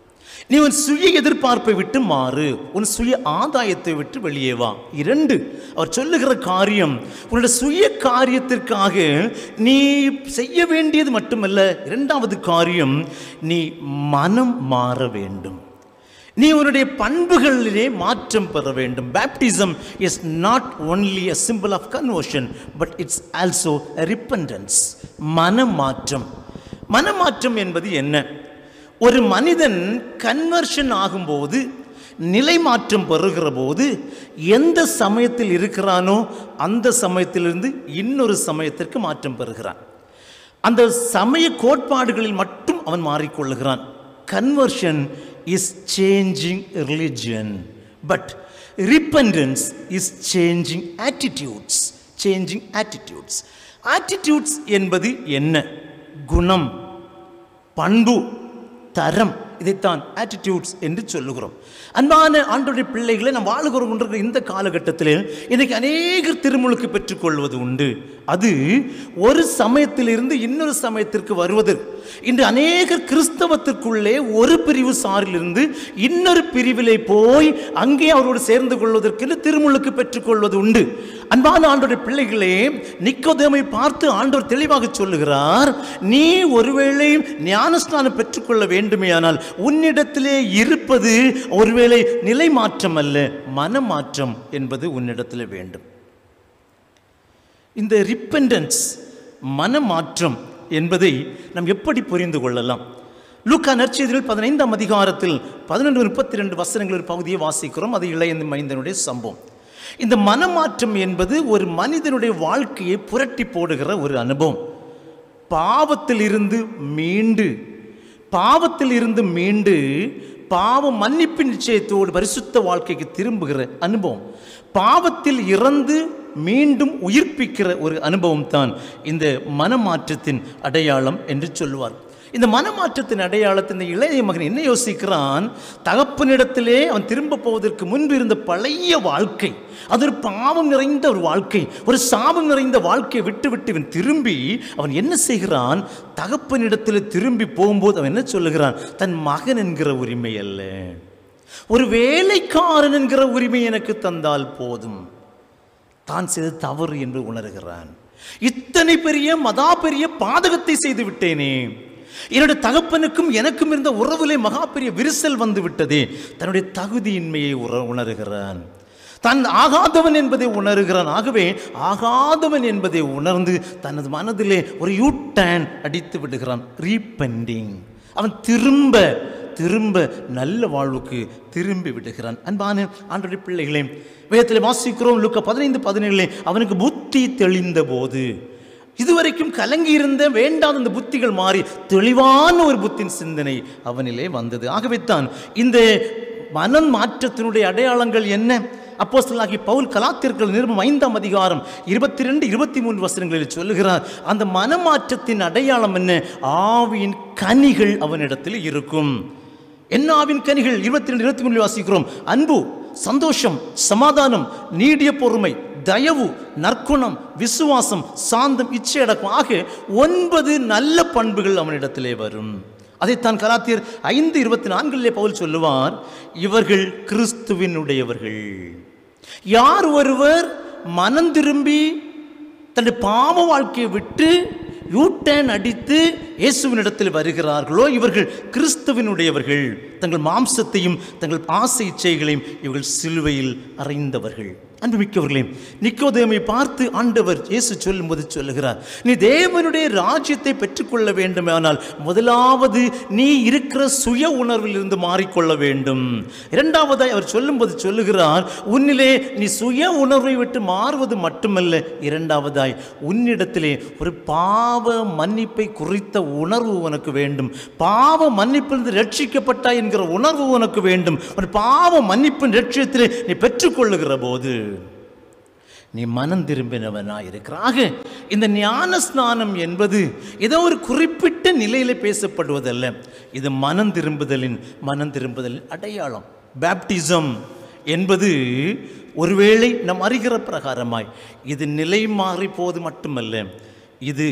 நீ உன் சுய எதிர்பார்ப்பை விட்டு மாறு உன் சுய ஆதாயத்தை விட்டு வெளியே வா இரண்டு அவர் சொல்லுகிற காரியம் உன்னுடைய சுய காரியத்திற்காக நீ செய்ய வேண்டியது மட்டுமல்ல இரண்டாவது காரியம் நீ மனம் மாற வேண்டும் நீ உன்னுடைய பண்புகளிலே மாற்றம் பெற வேண்டும் baptism is not only a symbol of conversion but it's also repentance மனமாற்றம் மனமாற்றம் என்பது என்ன ஒரு மனிதன் கன்வர்ஷன் ஆகும்போது நிலை மாற்றம் பெறுகிற போது எந்த சமயத்தில் இருக்கிறானோ அந்த சமயத்திலிருந்து இன்னொரு சமயத்திற்கு மாற்றம் பெறுகிறான் அந்த சமய கோட்பாடுகளில் மட்டும் அவன் மாறிக்கொள்ளுகிறான் conversion is changing religion but repentance is changing attitudes changing attitudes attitudes என்பது என்ன குணம் பண்பு தரம் இதைத்தான் ஆட்டிடியூட்ஸ் என்று சொல்லுகிறோம் அன்பான ஆண்டோடைய பிள்ளைகளை நாம் வாழுகிற கொண்டிருக்கிற இந்த காலகட்டத்தில் இன்னைக்கு அநேகர் திருமுழுக்கு பெற்றுக்கொள்வது உண்டு அது ஒரு சமயத்திலிருந்து இன்னொரு சமயத்திற்கு வருவது இன்று அநேகர் கிறிஸ்தவத்திற்குள்ளே ஒரு பிரிவு சாரிலிருந்து இன்னொரு பிரிவிலே போய் அங்கே அவரோடு சேர்ந்து கொள்வதற்கு திருமுழுக்கு பெற்றுக்கொள்வது உண்டு அன்பான ஆண்டோடைய பிள்ளைகளே நிக்கோதேமை பார்த்து ஆண்டவர் தெளிவாக சொல்லுகிறார் நீ ஒருவேளை ஞானஸ்நானம் பெற்றுக்கொள்ள வேண்டுமேயானால் உன்னிடத்திலே இருப்பது ஒருவேளை நிலை மாற்றம் அல்ல மனமாற்றம் என்பது உன்னிடத்திலே வேண்டும் இந்த ரிப்பெண்டன்ஸ் மனமாற்றம் என்பதை நாம் எப்படி புரிந்து கொள்ளலாம் லூக்கா நற்செய்திகள் பதினைந்தாம் அதிகாரத்தில் பதினொன்று முப்பத்தி ரெண்டு வசனங்கள் ஒரு பகுதியை வாசிக்கிறோம் அது இளைய மைந்தனுடைய சம்பவம் இந்த மனமாற்றம் என்பது ஒரு மனிதனுடைய வாழ்க்கையை புரட்டி போடுகிற ஒரு அனுபவம் பாவத்திலிருந்து மீண்டு பாவத்தில் இருந்து மீண்டு பாவ மன்னிப்பு நிச்சயத்தோடு பரிசுத்த வாழ்க்கைக்கு திரும்புகிற அனுபவம் பாவத்தில் இறந்து மீண்டும் உயிர்ப்பிக்கிற ஒரு அனுபவம் தான் இந்த மனமாற்றத்தின் அடையாளம் என்று சொல்லுவார் இந்த மனமாற்றத்தின் அடையாளத்தை இந்த இளைய மகன் என்ன யோசிக்கிறான் தகப்பனிடத்திலே அவன் திரும்ப போவதற்கு முன்பு இருந்த பழைய வாழ்க்கை அது ஒரு பாவம் நிறைந்த ஒரு வாழ்க்கை ஒரு சாபம் நிறைந்த வாழ்க்கையை விட்டு விட்டு இவன் திரும்பி அவன் என்ன செய்கிறான் தகப்பனிடத்தில் திரும்பி போகும்போது அவன் என்ன சொல்லுகிறான் தன் மகன் என்கிற உரிமை அல்ல ஒரு வேலைக்காரன் என்கிற உரிமை எனக்கு தந்தால் போதும் தான் செய்த தவறு என்று உணர்கிறான் இத்தனை பெரிய மதா பெரிய பாதகத்தை செய்து விட்டேனே என்னுடைய தகப்பனுக்கும் எனக்கும் இருந்த உறவிலே மகா பெரிய விரிசல் வந்து விட்டதே தன்னுடைய தகுதியின்மையை உற உணர்கிறான் தான் ஆகாதவன் என்பதை உணர்கிறான் ஆகவே ஆகாதவன் என்பதை உணர்ந்து தனது மனதிலே ஒரு யூ டேன் அடித்து விடுகிறான் ரீபெண்டிங் அவன் திரும்ப திரும்ப நல்ல வாழ்வுக்கு திரும்பி விடுகிறான் அன்பான ஆண்டுடைய பிள்ளைகளே வேதத்தில் வாசிக்கிறோம் லுக்க பதினைந்து பதினேழுலே அவனுக்கு புத்தி தெளிந்த போது இதுவரைக்கும் கலங்கி இருந்த வேண்டாத இந்த புத்திகள் மாறி தெளிவான ஒரு புத்தின் சிந்தனை அவனிலே வந்தது ஆகவே தான் இந்த மனம் மாற்றத்தினுடைய அடையாளங்கள் என்ன அப்போஸ்தலனாகிய பவுல் கலாத்திற்கள் நிருபம் ஐந்தாம் அதிகாரம் இருபத்தி ரெண்டு இருபத்தி மூன்று வசனங்களில் சொல்லுகிறார் அந்த மனமாற்றத்தின் அடையாளம் என்ன ஆவியின் கனிகள் அவனிடத்தில் இருக்கும் என்ன ஆவின் கனிகள் இருபத்தி ரெண்டு இருபத்தி மூணு வாசிக்கிறோம் அன்பு சந்தோஷம் சமாதானம் நீடிய பொறுமை தயவு நற்குணம் விசுவாசம் சாந்தம் இச்சையடக்கம் ஆக ஒன்பது நல்ல பண்புகள் அவனிடத்திலே வரும் அதைத்தான் கலாத்தியர் ஐந்து இருபத்தி நான்கிலே பவுல் சொல்லுவார் இவர்கள் கிறிஸ்துவினுடையவர்கள் யார் ஒருவர் மனம் திரும்பி தன்னுடைய பாவ வாழ்க்கையை விட்டு யூட்டேன் அடித்து இயேசுவினிடத்தில் வருகிறார்களோ இவர்கள் கிறிஸ்துவினுடையவர்கள் தங்கள் மாம்சத்தையும் தங்கள் ஆசை இச்சைகளையும் இவர்கள் சிலுவையில் அறைந்தவர்கள் அன்புமிக்கவர்களே நிக்கோதேமை பார்த்து ஆண்டவர் இயேசு சொல்லும்போது சொல்லுகிறார் நீ தேவனுடைய ராஜ்யத்தை பெற்றுக்கொள்ள வேண்டுமானால் முதலாவது நீ இருக்கிற சுய உணர்வில் இருந்து மாறிக்கொள்ள வேண்டும் இரண்டாவதாய் அவர் சொல்லும்போது சொல்லுகிறார் உன்னிலே நீ சுய உணர்வை விட்டு மாறுவது மட்டுமல்ல இரண்டாவதாய் உன்னிடத்திலே ஒரு பாவ மன்னிப்பை குறித்த உணர்வு உனக்கு வேண்டும் பாவ மன்னிப்பிலிருந்து ரட்சிக்கப்பட்டாய் என்கிற உணர்வு உனக்கு வேண்டும் ஒரு பாவ மன்னிப்பின் லட்சியத்திலே நீ பெற்றுக்கொள்ளுகிற போது நீ மனம் திரும்பினவனாய் இருக்கிறாக இந்த ஞான ஸ்நானம் என்பது ஏதோ ஒரு குறிப்பிட்ட நிலையில பேசப்படுவதல்ல இது மனம் திரும்புதலின் மனம் திரும்புதலின் அடையாளம் பேப்டிசம் என்பது ஒருவேளை நம் அறிகிற பிரகாரமாய் இது நிலை மாறி போவது மட்டுமல்ல இது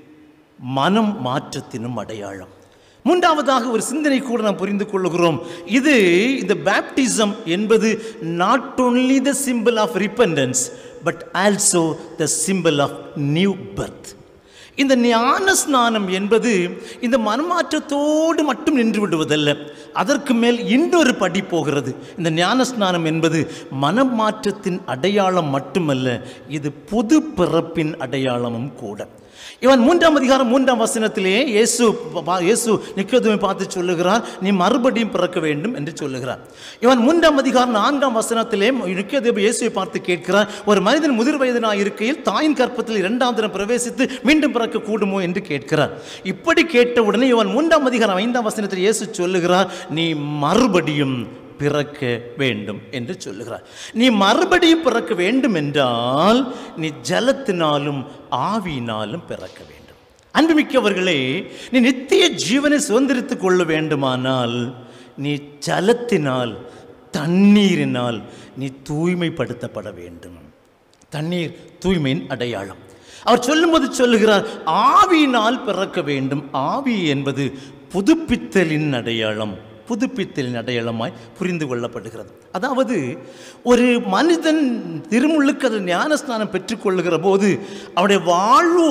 மனம் மாற்றத்தினும் அடையாளம் மூன்றாவதாக ஒரு சிந்தனை கூட நாம் புரிந்து கொள்ளுகிறோம் இது இந்த பேப்டிசம் என்பது not only the symbol of repentance but also the symbol of new birth இந்த ஞான ஸ்நானம் என்பது இந்த மனமாற்றத்தோடு மட்டும் நின்று விடுவதல்ல அதற்கு மேல் இன்னொரு படி போகிறது இந்த ஞான ஸ்நானம் என்பது மனமாற்றத்தின் அடையாளம் மட்டுமல்ல இது புது பிறப்பின் அடையாளமும் கூட இவன் மூன்றாம் அதிகாரம் மூன்றாம் வசனத்திலே இயேசு பா- இயேசு நிக்கோதேமை பார்த்து சொல்லுகிறார் நீ மறுபடியும் பிறக்க வேண்டும் என்று சொல்லுகிறார் இவன் மூன்றாம் அதிகாரம் நான்காம் வசனத்திலே நிக்கோதேமை இயேசுவை பார்த்து கேட்கிறார் ஒரு மனிதன் முதிர் வயதினாய் இருக்கையில் தாயின் கற்பத்தில் இரண்டாம் தினம் பிரவேசித்து மீண்டும் பிறக்க கூடுமோ என்று கேட்கிறார் இப்படி கேட்டவுடனே இவன் மூன்றாம் அதிகாரம் ஐந்தாம் வசனத்தில் இயேசு சொல்லுகிறார் நீ மறுபடியும் பிறக்க வேண்டும் என்று சொல்லுகிறார் நீ மறுபடியும் பிறக்க வேண்டும் என்றால் நீ ஜலத்தினாலும் ஆவியினாலும் பிறக்க வேண்டும் அன்புமிக்கவர்களே நீ நித்திய ஜீவனை சுதந்திரித்துக் கொள்ள வேண்டுமானால் நீ ஜலத்தினால் தண்ணீரினால் நீ தூய்மைப்படுத்தப்பட வேண்டும் தண்ணீர் தூய்மையின் அடையாளம் அவர் சொல்லும்போது சொல்லுகிறார் ஆவியினால் பிறக்க வேண்டும் ஆவி என்பது புதுப்பித்தலின் அடையாளம் புதுப்பித்தலின் அடையாளமாய் புரிந்து கொள்ளப்படுகிறது அதாவது ஒரு மனிதன் திருமுழுக்கு அது ஞானஸ்நானம் பெற்றுக்கொள்ளுகிற போது அவருடைய வாழ்வு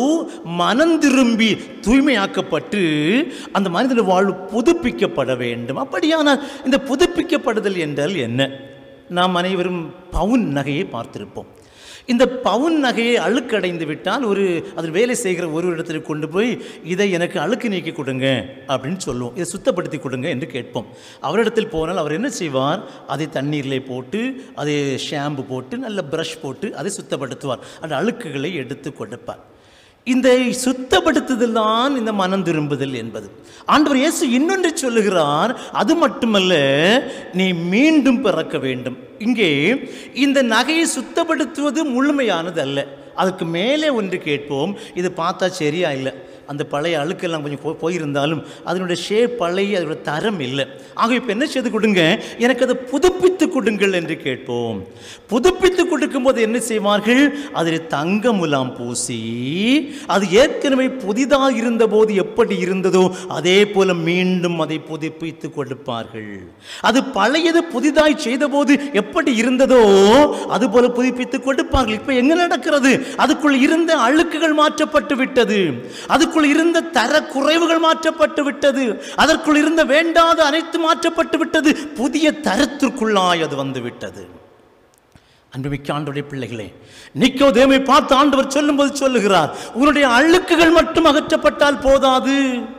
மனம் திரும்பி தூய்மையாக்கப்பட்டு அந்த மனிதனுடைய வாழ்வு புதுப்பிக்கப்பட வேண்டும் அப்படியானால் இந்த புதுப்பிக்கப்படுதல் என்றால் என்ன நாம் அனைவரும் பவுன் நகையை பார்த்திருப்போம் இந்த பவுன் நகையை அழுக்கடைந்து விட்டால் ஒரு அதில் வேலை செய்கிற ஒரு இடத்துல கொண்டு போய் இதை எனக்கு அழுக்கு நீக்கி கொடுங்க அப்படின்னு சொல்லுவோம் இதை சுத்தப்படுத்தி கொடுங்க என்று கேட்போம் அவரிடத்தில் போனால் அவர் என்ன செய்வார் அதை தண்ணீரிலே போட்டு அதை ஷாம்பு போட்டு நல்ல ப்ரஷ் போட்டு அதை சுத்தப்படுத்துவார் அந்த அழுக்குகளை எடுத்து கொடுப்பார் இந்த சுத்தப்படுத்துதல் தான் இந்த மனம் திரும்புதல் என்பது ஆண்டவர் இயேசு இன்னொன்று சொல்லுகிறார் அது மட்டுமல்ல நீ மீண்டும் பிறக்க வேண்டும் இங்கே இந்த நகையை சுத்தப்படுத்துவது முழுமையானது அல்ல அதுக்கு மேலே ஒன்று கேட்போம் இது பார்த்தா சரியா இல்லை அந்த பழைய அழுக்கெல்லாம் கொஞ்சம் போ- போயிருந்தாலும் அதனுடைய ஷேப் பழைய அதோட தரம் இல்லை ஆக இப்போ என்ன செய்து கொடுங்க எனக்கு அதை புதுப்பித்து கொடுங்கள் என்று கேட்போம் புதுப்பித்து கொடுக்கும்போது என்ன செய்வார்கள் அதில் தங்க முலாம் பூசி அது ஏற்கனவே புதிதாக இருந்தபோது எப்படி இருந்ததோ அதே போல மீண்டும் அதை புதுப்பித்து கொடுப்பார்கள் அது பழையது புதிதாய் செய்தபோது எப்படி இருந்ததோ அது போல புதுப்பித்து கொடுப்பார்கள் இப்போ எங்க நடக்கிறது அதுக்குள் இருந்த அழுக்குகள் மாற்றப்பட்டு விட்டது அதுக்குள் இருந்த தர குறைவுகள் மாற்றப்பட்டு விட்டது அதற்குள் இருந்த வேண்டாத அனைத்து மாற்றப்பட்டு விட்டது புதிய தரத்திற்குள்ளாய் அது வந்து விட்டது அன்புமிக்க ஆண்டவருடைய பிள்ளைகளே நிக்கோதேமை பார்த்து ஆண்டவர் சொல்லும்போது சொல்லுகிறார் உன்னுடைய அழுக்குகள் மட்டும் அகற்றப்பட்டால் போதாது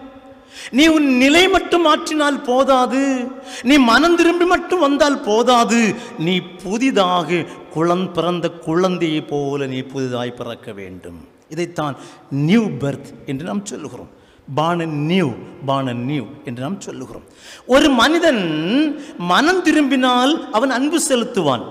நீ உன் நிலை மட்டும் மாற்றினால் போதாது நீ மனம் திரும்பி மட்டும் வந்தால் போதாது நீ புதிதாக குழந் பிறந்த குழந்தையை போல நீ புதிதாய் பிறக்க வேண்டும் இதைத்தான் நியூ பர்த் என்று நாம் சொல்லுகிறோம் பான நியூ பான நியூ என்று நாம் சொல்லுகிறோம் ஒரு மனிதன் மனம் திரும்பினால் அவன் அன்பு செலுத்துவான்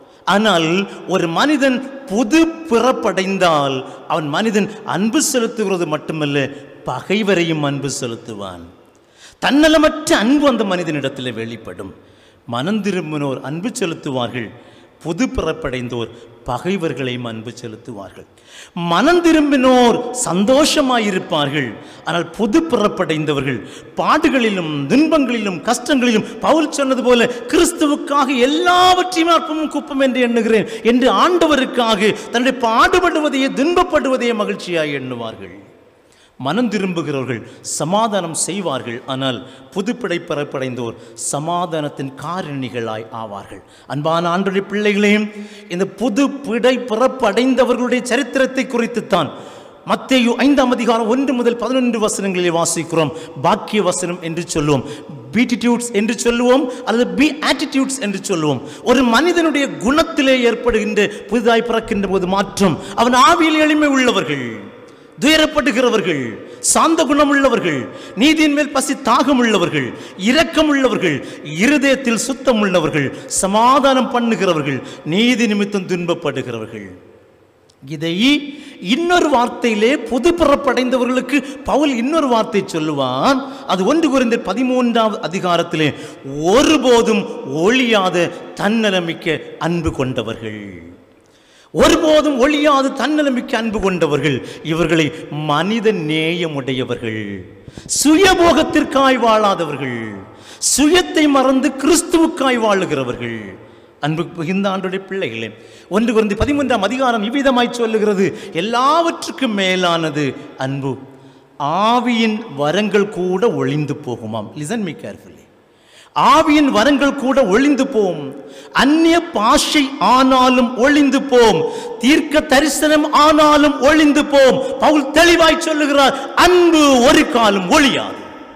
ஆனால் ஒரு மனிதன் புது பிறப்படைந்தால் அவன் மனிதன் அன்பு செலுத்துகிறது மட்டுமல்ல பகைவரையும் அன்பு செலுத்துவான் தன்னலமற்ற அன்பு அந்த மனிதனிடத்தில் வெளிப்படும் மனம் திரும்பினோர் அன்பு செலுத்துவார்கள் புது பிறப்படைந்தோர் பகைவர்களையும் அன்பு செலுத்துவார்கள் மனம் திரும்பினோர் சந்தோஷமாயிருப்பார்கள் ஆனால் புது பிறப்படைந்தவர்கள் பாடுகளிலும் துன்பங்களிலும் கஷ்டங்களிலும் பவுல் சொன்னது போல கிறிஸ்துவுக்காக எல்லாவற்றையும் அற்பமும் குப்பம் என்று எண்ணுகிறேன் என்று ஆண்டவருக்காக தன்னுடைய பாடுபடுவதையே துன்பப்படுவதையே மகிழ்ச்சியாய் எண்ணுவார்கள் மனம் திரும்புகிறவர்கள் சமாதானம் செய்வார்கள் ஆனால் புதுப்பிடை பிறப்படைந்தோர் சமாதானத்தின் காரணிகளாய் ஆவார்கள் அன்பான ஆண்டுடைய பிள்ளைகளையும் இந்த புது பிடை பிறப்படைந்தவர்களுடைய சரித்திரத்தை குறித்துத்தான் மத்தேயு ஐந்தாம் அதிகாரம் ஒன்று முதல் பதினொன்று வசனங்களில் வாசிக்கிறோம் பாக்கிய வசனம் என்று சொல்லுவோம் பீட்டிடியூட்ஸ் என்று சொல்லுவோம் அல்லது பி ஆட்டிடியூட்ஸ் என்று சொல்லுவோம் ஒரு மனிதனுடைய குணத்திலே ஏற்படுகின்ற புதிதாய் பிறக்கின்ற போது மாற்றம் அவன் ஆவியில் எளிமை உள்ளவர்கள் துயரப்படுகிறவர்கள் சாந்த குணமுள்ளவர்கள் நீதியின் மேல் பசி தாகம் உள்ளவர்கள் இரக்கம் உள்ளவர்கள் இருதயத்தில் சுத்தம் உள்ளவர்கள் சமாதானம் பண்ணுகிறவர்கள் நீதி நிமித்தம் துன்பப்படுகிறவர்கள் இதை இன்னொரு வார்த்தையிலே புது பிறப்படைந்தவர்களுக்கு பவுல் இன்னொரு வார்த்தை சொல்லுவான் அது ஒன்று குறைந்த பதிமூன்றாவது அதிகாரத்திலே ஒருபோதும் ஒழியாத தன்னலமிக்க அன்பு கொண்டவர்கள் ஒருபோதும் ஒழியாது தன்னலமிக்க அன்பு கொண்டவர்கள் இவர்களை மனித நேயமுடையவர்கள் சுயபோகத்திற்காய் வாழாதவர்கள் சுயத்தை மறந்து கிறிஸ்துவுக்காய் வாழுகிறவர்கள் அன்பு மிகுந்த ஆண்டுடைய பிள்ளைகளே ஒன்று குறைந்து பதிமூன்றாம் அதிகாரம் இவ்விதமாய் சொல்லுகிறது எல்லாவற்றுக்கும் மேலானது அன்பு ஆவியின் வரங்கள் கூட ஒளிந்து போகுமாம் லிசன் மீ கேர்ஃபுல்லி ஆவியின் வரங்கள் கூட ஒளிந்து போம் அந்நிய பாஷை ஆனாலும் ஒளிந்து போம் தீர்க்க தரிசனம் ஆனாலும் ஒளிந்து போம் பவுல் தெளிவாய் சொல்லுகிறார் அன்பு ஒரு காலம் ஒளியாது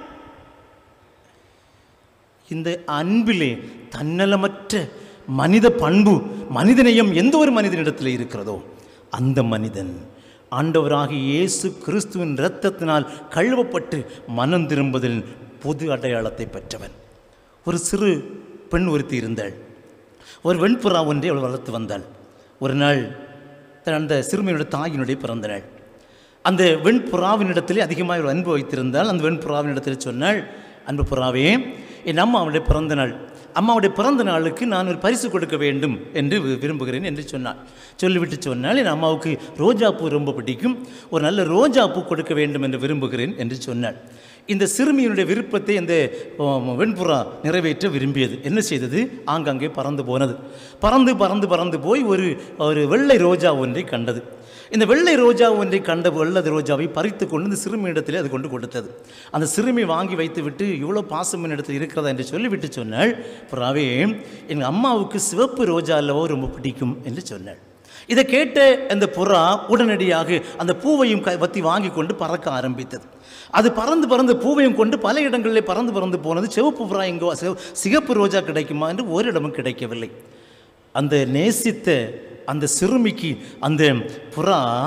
இந்த அன்பிலே தன்னலமற்ற மனித பண்பு மனிதநேயம் எந்த ஒரு மனிதனிடத்தில் இருக்கிறதோ அந்த மனிதன் ஆண்டவராகிய இயேசு கிறிஸ்துவின் இரத்தத்தினால் கழுவப்பட்டு மனம் திரும்புதல் பொது அடையாளத்தை பெற்றவன் ஒரு சிறு பெண் ஒருத்தி இருந்தாள் ஒரு வெண்புறா ஒன்றை அவள் வளர்த்து வந்தாள் ஒரு நாள் தன் அந்த சிறுமியுடைய தாயினுடைய பிறந்த நாள் அந்த வெண்புறாவினிடத்திலே அதிகமாக ஒரு அன்பு வைத்திருந்தால் அந்த வெண்புறாவினிடத்தில் சொன்னாள் அன்பு புறாவே என் அம்மா அவளுடைய பிறந்த நாள் அம்மாவுடைய பிறந்த நாளுக்கு நான் ஒரு பரிசு கொடுக்க வேண்டும் என்று வி- விரும்புகிறேன் என்று சொன்னாள் சொல்லிவிட்டு சொன்னால் என் அம்மாவுக்கு ரோஜா பூ ரொம்ப பிடிக்கும் ஒரு நல்ல ரோஜா பூ கொடுக்க வேண்டும் என்று விரும்புகிறேன் என்று சொன்னாள் இந்த சிறுமியினுடைய விருப்பத்தை அந்த ஆம், வெண்புறா நிறைவேற்ற விரும்பியது என்ன செய்தது ஆங்காங்கே பறந்து போனது பறந்து பறந்து பறந்து போய் ஒரு ஒரு வெள்ளை ரோஜா ஒன்றை கண்டது இந்த வெள்ளை ரோஜா ஒன்றை கண்ட வெள்ளை ரோஜாவை பறித்து கொண்டு இந்த சிறுமியிடத்திலே அது கொண்டு கொடுத்தது அந்த சிறுமி வாங்கி வைத்து விட்டு இவ்வளோ பாசம் இடத்தில் இருக்கிறதா என்று சொல்லிவிட்டு சொன்னாள் புறாவே எங்கள் அம்மாவுக்கு சிவப்பு ரோஜா அல்லவோ ரொம்ப பிடிக்கும் என்று சொன்னாள் இதை கேட்ட அந்த புறா உடனடியாக அந்த பூவையும் க வத்தி வாங்கி கொண்டு பறக்க ஆரம்பித்தது அது பறந்து பறந்து பூவையும் கொண்டு பல இடங்களிலே பறந்து பறந்து போனது சிவப்பு புறா எங்கோ சிவ- சிகப்பு ரோஜா கிடைக்குமா என்று ஒரு இடமும் கிடைக்கவில்லை அந்த நேசித்த அந்த சிறுமிக்கு அந்த புறா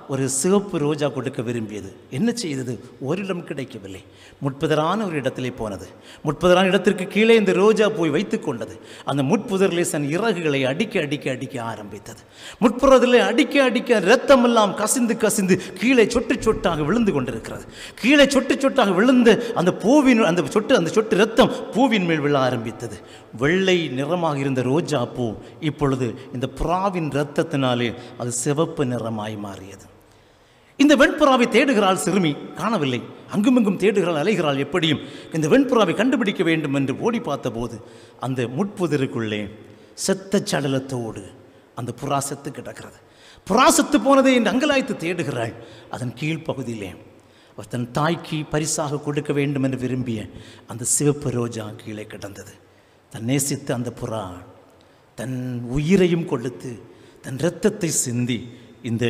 ஒரு சிவப்பு ரோஜா கொடுக்க விரும்பியது என்ன செய்தது ஒரு இடம் கிடைக்கவில்லை முட்புதரான ஒரு இடத்திலே போனது முட்புதரான இடத்திற்கு கீழே இந்த ரோஜா போய் வைத்துக் கொண்டது அந்த முட்புதரிலே தன் இறகுகளை அடிக்க அடிக்க அடிக்க ஆரம்பித்தது முட்புறத்திலே அடிக்க அடிக்க ரத்தம் எல்லாம் கசிந்து கசிந்து கீழே சொட்டு சொட்டாக விழுந்து கொண்டிருக்கிறது கீழே சொட்டு சொட்டாக விழுந்த அந்த பூவின் அந்த சொட்டு அந்த சொட்டு ரத்தம் பூவின் மேல் விழ ஆரம்பித்தது வெள்ளை நிறமாக இருந்த ரோஜா பூ இப்பொழுது இந்த புறாவின் இரத்தத்தினாலே அது சிவப்பு நிறமாய் மாறியது இந்த வெண்புறாவை தேடுகிறாள் சிறுமி காணவில்லை அங்குமிங்கும் தேடுகிறாள் அலைகிறாள் எப்படியும் இந்த வெண்புறாவை கண்டுபிடிக்க வேண்டும் என்று ஓடி பார்த்தபோது அந்த முட்புதிருக்குள்ளே செத்த சடலத்தோடு அந்த புறா செத்து கிடக்கிறது புறா செத்து போனதை என்று அங்கலாய்த்து தேடுகிறாள் அதன் கீழ்ப்பகுதியிலே அவர் தன் தாய்க்கு பரிசாக கொடுக்க வேண்டும் என்று விரும்பிய அந்த சிவப்பு ரோஜா கீழே கிடந்தது தன் நேசித்த அந்த புறா தன் உயிரையும் கொடுத்து தன் இரத்தத்தை சிந்தி இந்த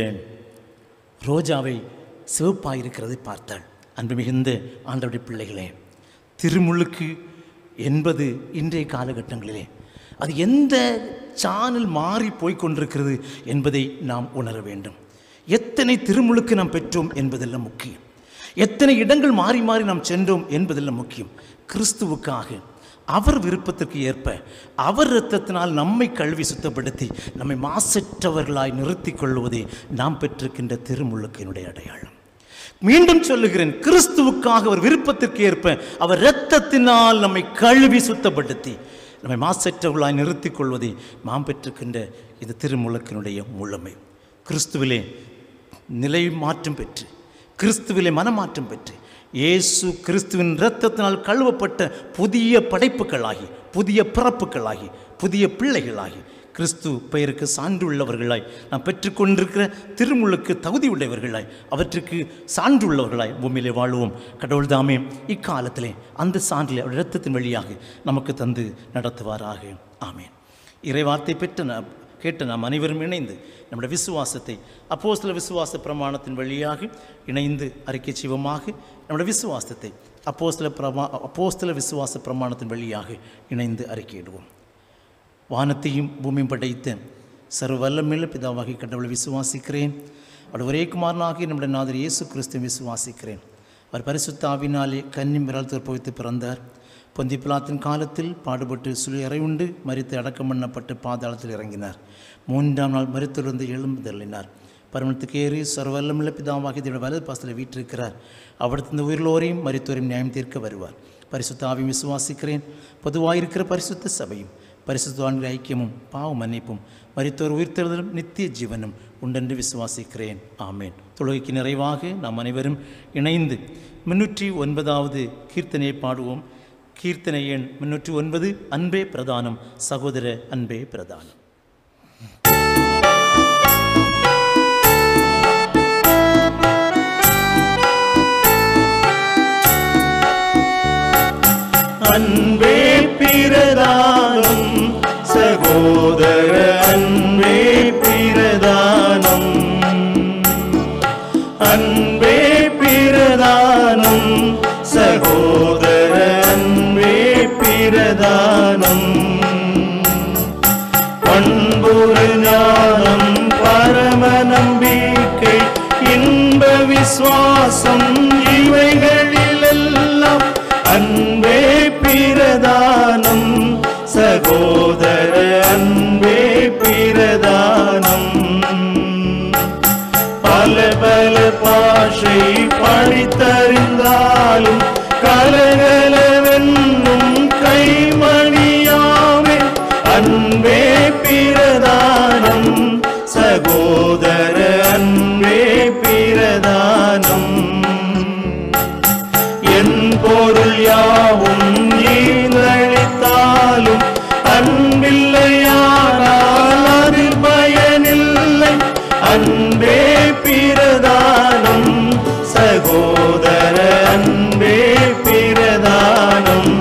ரோஜாவை சிவப்பாயிருக்கிறதை பார்த்தாள் அன்பு மிகுந்த ஆண்டவருடைய பிள்ளைகளே திருமுழுக்கு என்பது இன்றைய காலகட்டங்களிலே அது எந்த சானல் மாறி போய் கொண்டிருக்கிறது என்பதை நாம் உணர வேண்டும் எத்தனை திருமுழுக்கு நாம் பெற்றோம் என்பதெல்லாம் முக்கியம் எத்தனை இடங்கள் மாறி மாறி நாம் சென்றோம் என்பதெல்லாம் முக்கியம் கிறிஸ்துவுக்காக அவர் விருப்பத்திற்கு ஏற்ப அவர் இரத்தத்தினால் நம்மை கழுவி சுத்தப்படுத்தி நம்மை மாசற்றவர்களாய் நிறுத்திக் கொள்வதே நாம் பெற்றிருக்கின்ற திருமுழுக்கினுடைய அடையாளம் மீண்டும் சொல்லுகிறேன் கிறிஸ்துவுக்காக அவர் விருப்பத்திற்கு ஏற்ப அவர் இரத்தத்தினால் நம்மை கழுவி சுத்தப்படுத்தி நம்மை மாசற்றவர்களாய் நிறுத்திக் கொள்வதே நாம் பெற்றிருக்கின்ற இந்த திருமுழுக்கினுடைய முழுமை கிறிஸ்துவிலே நிலை மாற்றம் பெற்று கிறிஸ்துவிலே மனமாற்றம் பெற்று இயேசு கிறிஸ்துவின் இரத்தத்தினால் கழுவப்பட்ட புதிய படைப்புகளாகி புதிய பிறப்புகளாகி புதிய பிள்ளைகளாகி கிறிஸ்து பெயருக்கு சான்றுள்ளவர்களாய் நாம் பெற்றுக்கொண்டிருக்கிற திருமுழுக்கு தகுதி உடையவர்களாய் அவற்றுக்கு சான்றுள்ளவர்களாய் பூமியிலே வாழுவோம் கடவுள் தாமே இக்காலத்திலே அந்த சான்றிலே அவருடைய இரத்தத்தின் வழியாக நமக்கு தந்து நடத்துவாராக ஆமேன் இறைவார்த்தை பெற்ற நாம் கேட்ட நாம் அனைவரும் இணைந்து நம்முடைய விசுவாசத்தை அப்போஸ்தல விசுவாச பிரமாணத்தின் வழியாக இணைந்து அறிக்கை செய்வோமாக நம்முடைய விசுவாசத்தை அப்போஸ்தல பிரமா அப்போஸ்தல விசுவாச பிரமாணத்தின் வழியாக இணைந்து அறிக்கையிடுவோம் வானத்தையும் பூமியும் படைத்த சர்வ வல்லமையுள்ள பிதாவாகி கடவுளை விசுவாசிக்கிறேன் அவர் ஒரே குமாரனாகி நம்முடைய நாதர் இயேசு கிறிஸ்துவை விசுவாசிக்கிறேன் அவர் பரிசுத்த ஆவினாலே கன்னி மிரால் தற்போவித்து பிறந்தார் பொந்தி பிலாத்தின் காலத்தில் பாடுபட்டு சுழி அறையுண்டு மறித்து அடக்கம் பண்ணப்பட்டு பாதாளத்தில் இறங்கினார் மூன்றாம் நாள் மறித்திலிருந்து எழும்புதள்ளினார் பரமத்துக்கு ஏறி சர்வல்லமுள்ள பிதாவாகி இதோட வலது பாசத்தில் வீற்றிருக்கிறார் அவர்த்திருந்த உயிர்லோரையும் மறித்தோரையும் நியாயம் தீர்க்க வருவார் பரிசுத்த ஆவியும் விசுவாசிக்கிறேன் பொதுவாயிருக்கிற பரிசுத்த சபையும் பரிசுத்தவான்கள் ஐக்கியமும் பாவ மன்னிப்பும் மரித்தோர் உயிர்த்தெழுதலும் நித்திய ஜீவனும் உண்டென்று விசுவாசிக்கிறேன் ஆமேன் தொழுகைக்கு நிறைவாக நாம் அனைவரும் இணைந்து முன்னூற்றி ஒன்பதாவது கீர்த்தனையை பாடுவோம் கீர்த்தனை எண் முன்னூற்றி ஒன்பது அன்பே பிரதானம் சகோதர அன்பே பிரதானம் அன்பே பிரதானம் சகோதர அன்பே பிரதானம் அன்பே பிரதானம் சகோதர அன்பே பிரதானம் பண்புறு ஞானம் பரம நம்பிக்கை இன்ப விசுவாசம் இவைகளிலெல்லாம் அன்பே பிரதானம் சகோதர அன்பே பிரதானம் பல பல பாஷை படித்தறிந்தாலும் கலகலவென்னும் கைமணியாமே அன்பே பிரதானம் சகோதர அன்பே பிரதானம் என் பொருள் யாவும் ஈந்தளித்தாலும் அன்பில்லையானால் அதில் பயனில்லை அன்பே பிரதானம் சகோதர அன்பே பிரதானம்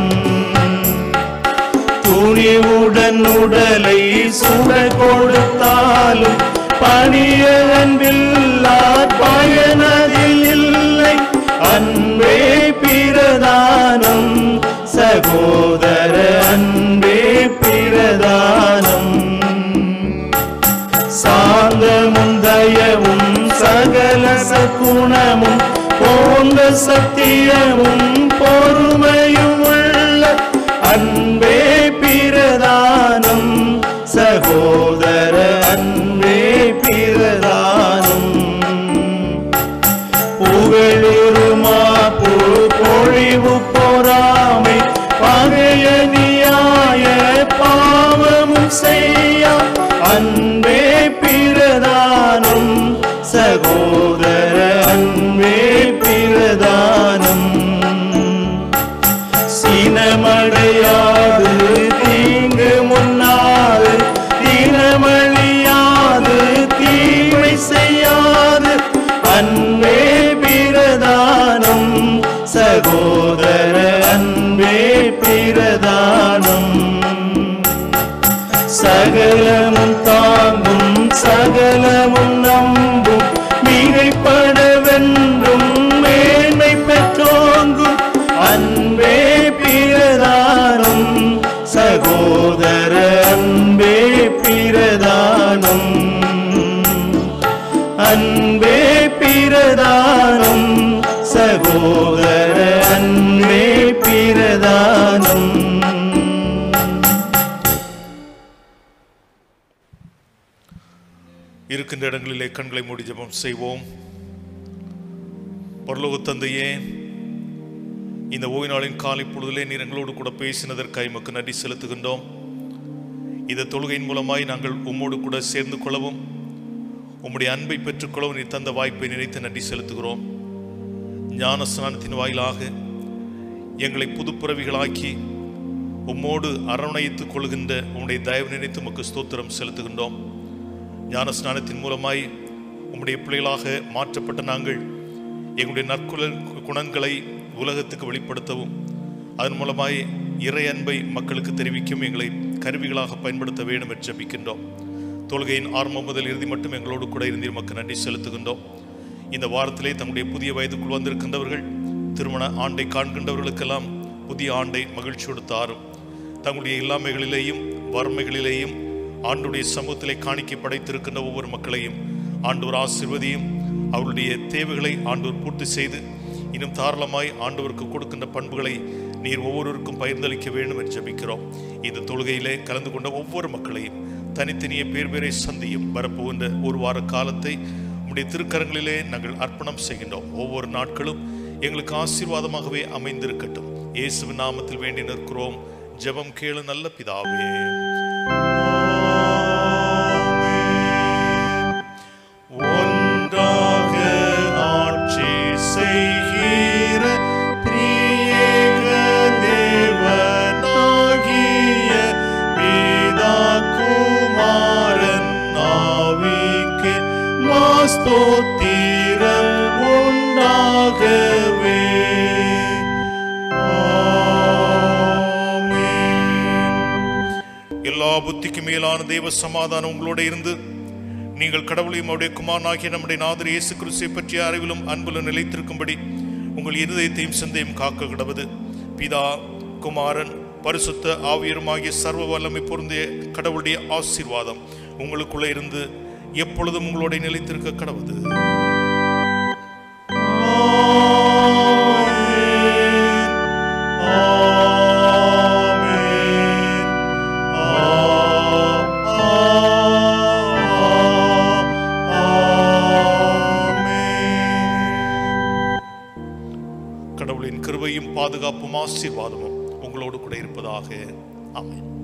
துணிவுடன் உடலை சுட கொடுத்தாலும் பணிய அன்பில்லார் பயனதில் இல்லை அன்பே பிரதானம் சகோதர அன்பே பிரதானம் சாந்தமும் தயவும் சகல குணமும் போன்ற சத்தியமும் பொறுமையும் உள்ள அன்பே பிரதானம் சகோதர அன்பே பிரதானம் புகழிருமா பொழிவு பொறாமை பகைய நியாய பாவமும் செய்ய அன்பே பிரதானம் சகோதர அன்பே பிரதானம் சினமடையாது தீங்கு முன்னாது தினமழியாது தீமை செய்யாது அன்பே பிரதானம் சகோதர அன்பே பிரதானம் சகலமும் தாங்கும் சகலமும் நம்பும் மிகைப்படவென்றும் மேன்மை பெற்றோங்கும் அன்பே பிரதானம் சகோதர அன்பே பிரதானம் அன்பே பிரதானம் சகோதர அன்பே பிரதானம் இருக்கின்ற இடங்களிலே கண்களை மூடி ஜெபம் செய்வோம் பரலோக தந்தையே இந்த ஓய்வு நாளின் காலை பொழுதிலே நீர் எங்களோடு கூட பேசினதற்காக எமக்கு நன்றி செலுத்துகின்றோம் இந்த தொழுகையின் மூலமாய் நாங்கள் உம்மோடு கூட சேர்ந்து கொள்ளவும் உம்முடைய அன்பை பெற்றுக்கொள்ளவும் நீர் தந்த வாய்ப்பை நினைத்து நன்றி செலுத்துகிறோம் ஞான ஸ்நானத்தின் வாயிலாக எங்களை புதுப்பிறவிகளாக்கி உம்மோடு அரவணைத்துக் கொள்கின்ற உம்முடைய தயவு நினைத்து உமக்கு ஸ்தோத்திரம் செலுத்துகின்றோம் ஞான ஸ்நானத்தின் மூலமாய் உம்முடைய பிள்ளைகளாக மாற்றப்பட்ட நாங்கள் எங்களுடைய நற்குல குணங்களை உலகத்துக்கு வெளிப்படுத்தவும் அதன் மூலமாய் இறை அன்பை மக்களுக்கு தெரிவிக்கும் எங்களை கருவிகளாக பயன்படுத்த வேண்டும் என்று ஜெபிக்கின்றோம் தொழுகையின் ஆரம்பம் முதல் இறுதி மட்டும் எங்களோடு கூட இருந்து நமக்கு நன்றி செலுத்துகின்றோம் இந்த வாரத்திலே தங்களுடைய புதிய வயதுக்குள் வந்திருக்கின்றவர்கள் திருமண ஆண்டை காண்கின்றவர்களுக்கெல்லாம் புதிய ஆண்டை மகிழ்ச்சியோடு தாரும் தங்களுடைய இல்லாமைகளிலேயும் வறுமைகளிலேயும் ஆண்டுடைய சமூகத்திலே காணிக்கை படைத்திருக்கின்ற ஒவ்வொரு மக்களையும் ஆண்டவர் ஆசிர்வதியும் அவருடைய தேவைகளை ஆண்டவர் பூர்த்தி செய்து இன்னும் தாராளமாய் ஆண்டவருக்கு கொடுக்கின்ற பண்புகளை நீர் ஒவ்வொருவருக்கும் பகிர்ந்தளிக்க வேண்டும் என்று ஜெபிக்கிறோம் இந்த தொழுகையிலே கலந்து கொண்ட ஒவ்வொரு மக்களையும் தனித்தனியே பேர் பேரை சந்தியும் வரப்போகின்ற ஒரு வார காலத்தை உம்முடைய திருக்கரங்களிலே நாங்கள் அர்ப்பணம் செய்கின்றோம் ஒவ்வொரு நாட்களும் எங்களுக்கு ஆசீர்வாதமாகவே அமைந்திருக்கட்டும் இயேசுவின் நாமத்தில் வேண்டி நிற்கிறோம் ஜெபம் கேளு நல்ல பிதாவே ஒன்றாக ஆட்சி செய்கிற திரியேக தேவனாகிய பிதா குமாரன் ஆவிக்கு மாஸ்தோத்திரம் உண்டாகவே ஆமென். எல்லா புத்திக்கு மேலான தேவ சமாதானம் உங்களோட இருந்து நீங்கள் கடவுளையும் அவருடைய குமாரனாகிய நம்முடைய நாதர் இயேசு கிறிஸ்துவை பற்றிய அறிவிலும் அன்பிலும் நிலைத்திருக்கும்படி உங்கள் இருதயத்தையும் சிந்தையும் காக்க கிடவது பிதா குமாரன் பரிசுத்த ஆவியருமாகிய சர்வ வல்லமை பொருந்திய கடவுளுடைய ஆசீர்வாதம் உங்களுக்குள்ள இருந்து எப்பொழுதும் உங்களோட நிலைத்திருக்க கடவுது கடவுளின் கிருபையும் பாதுகாப்பும் ஆசீர்வாதமும் உங்களோடு கூட இருப்பதாக ஆமென்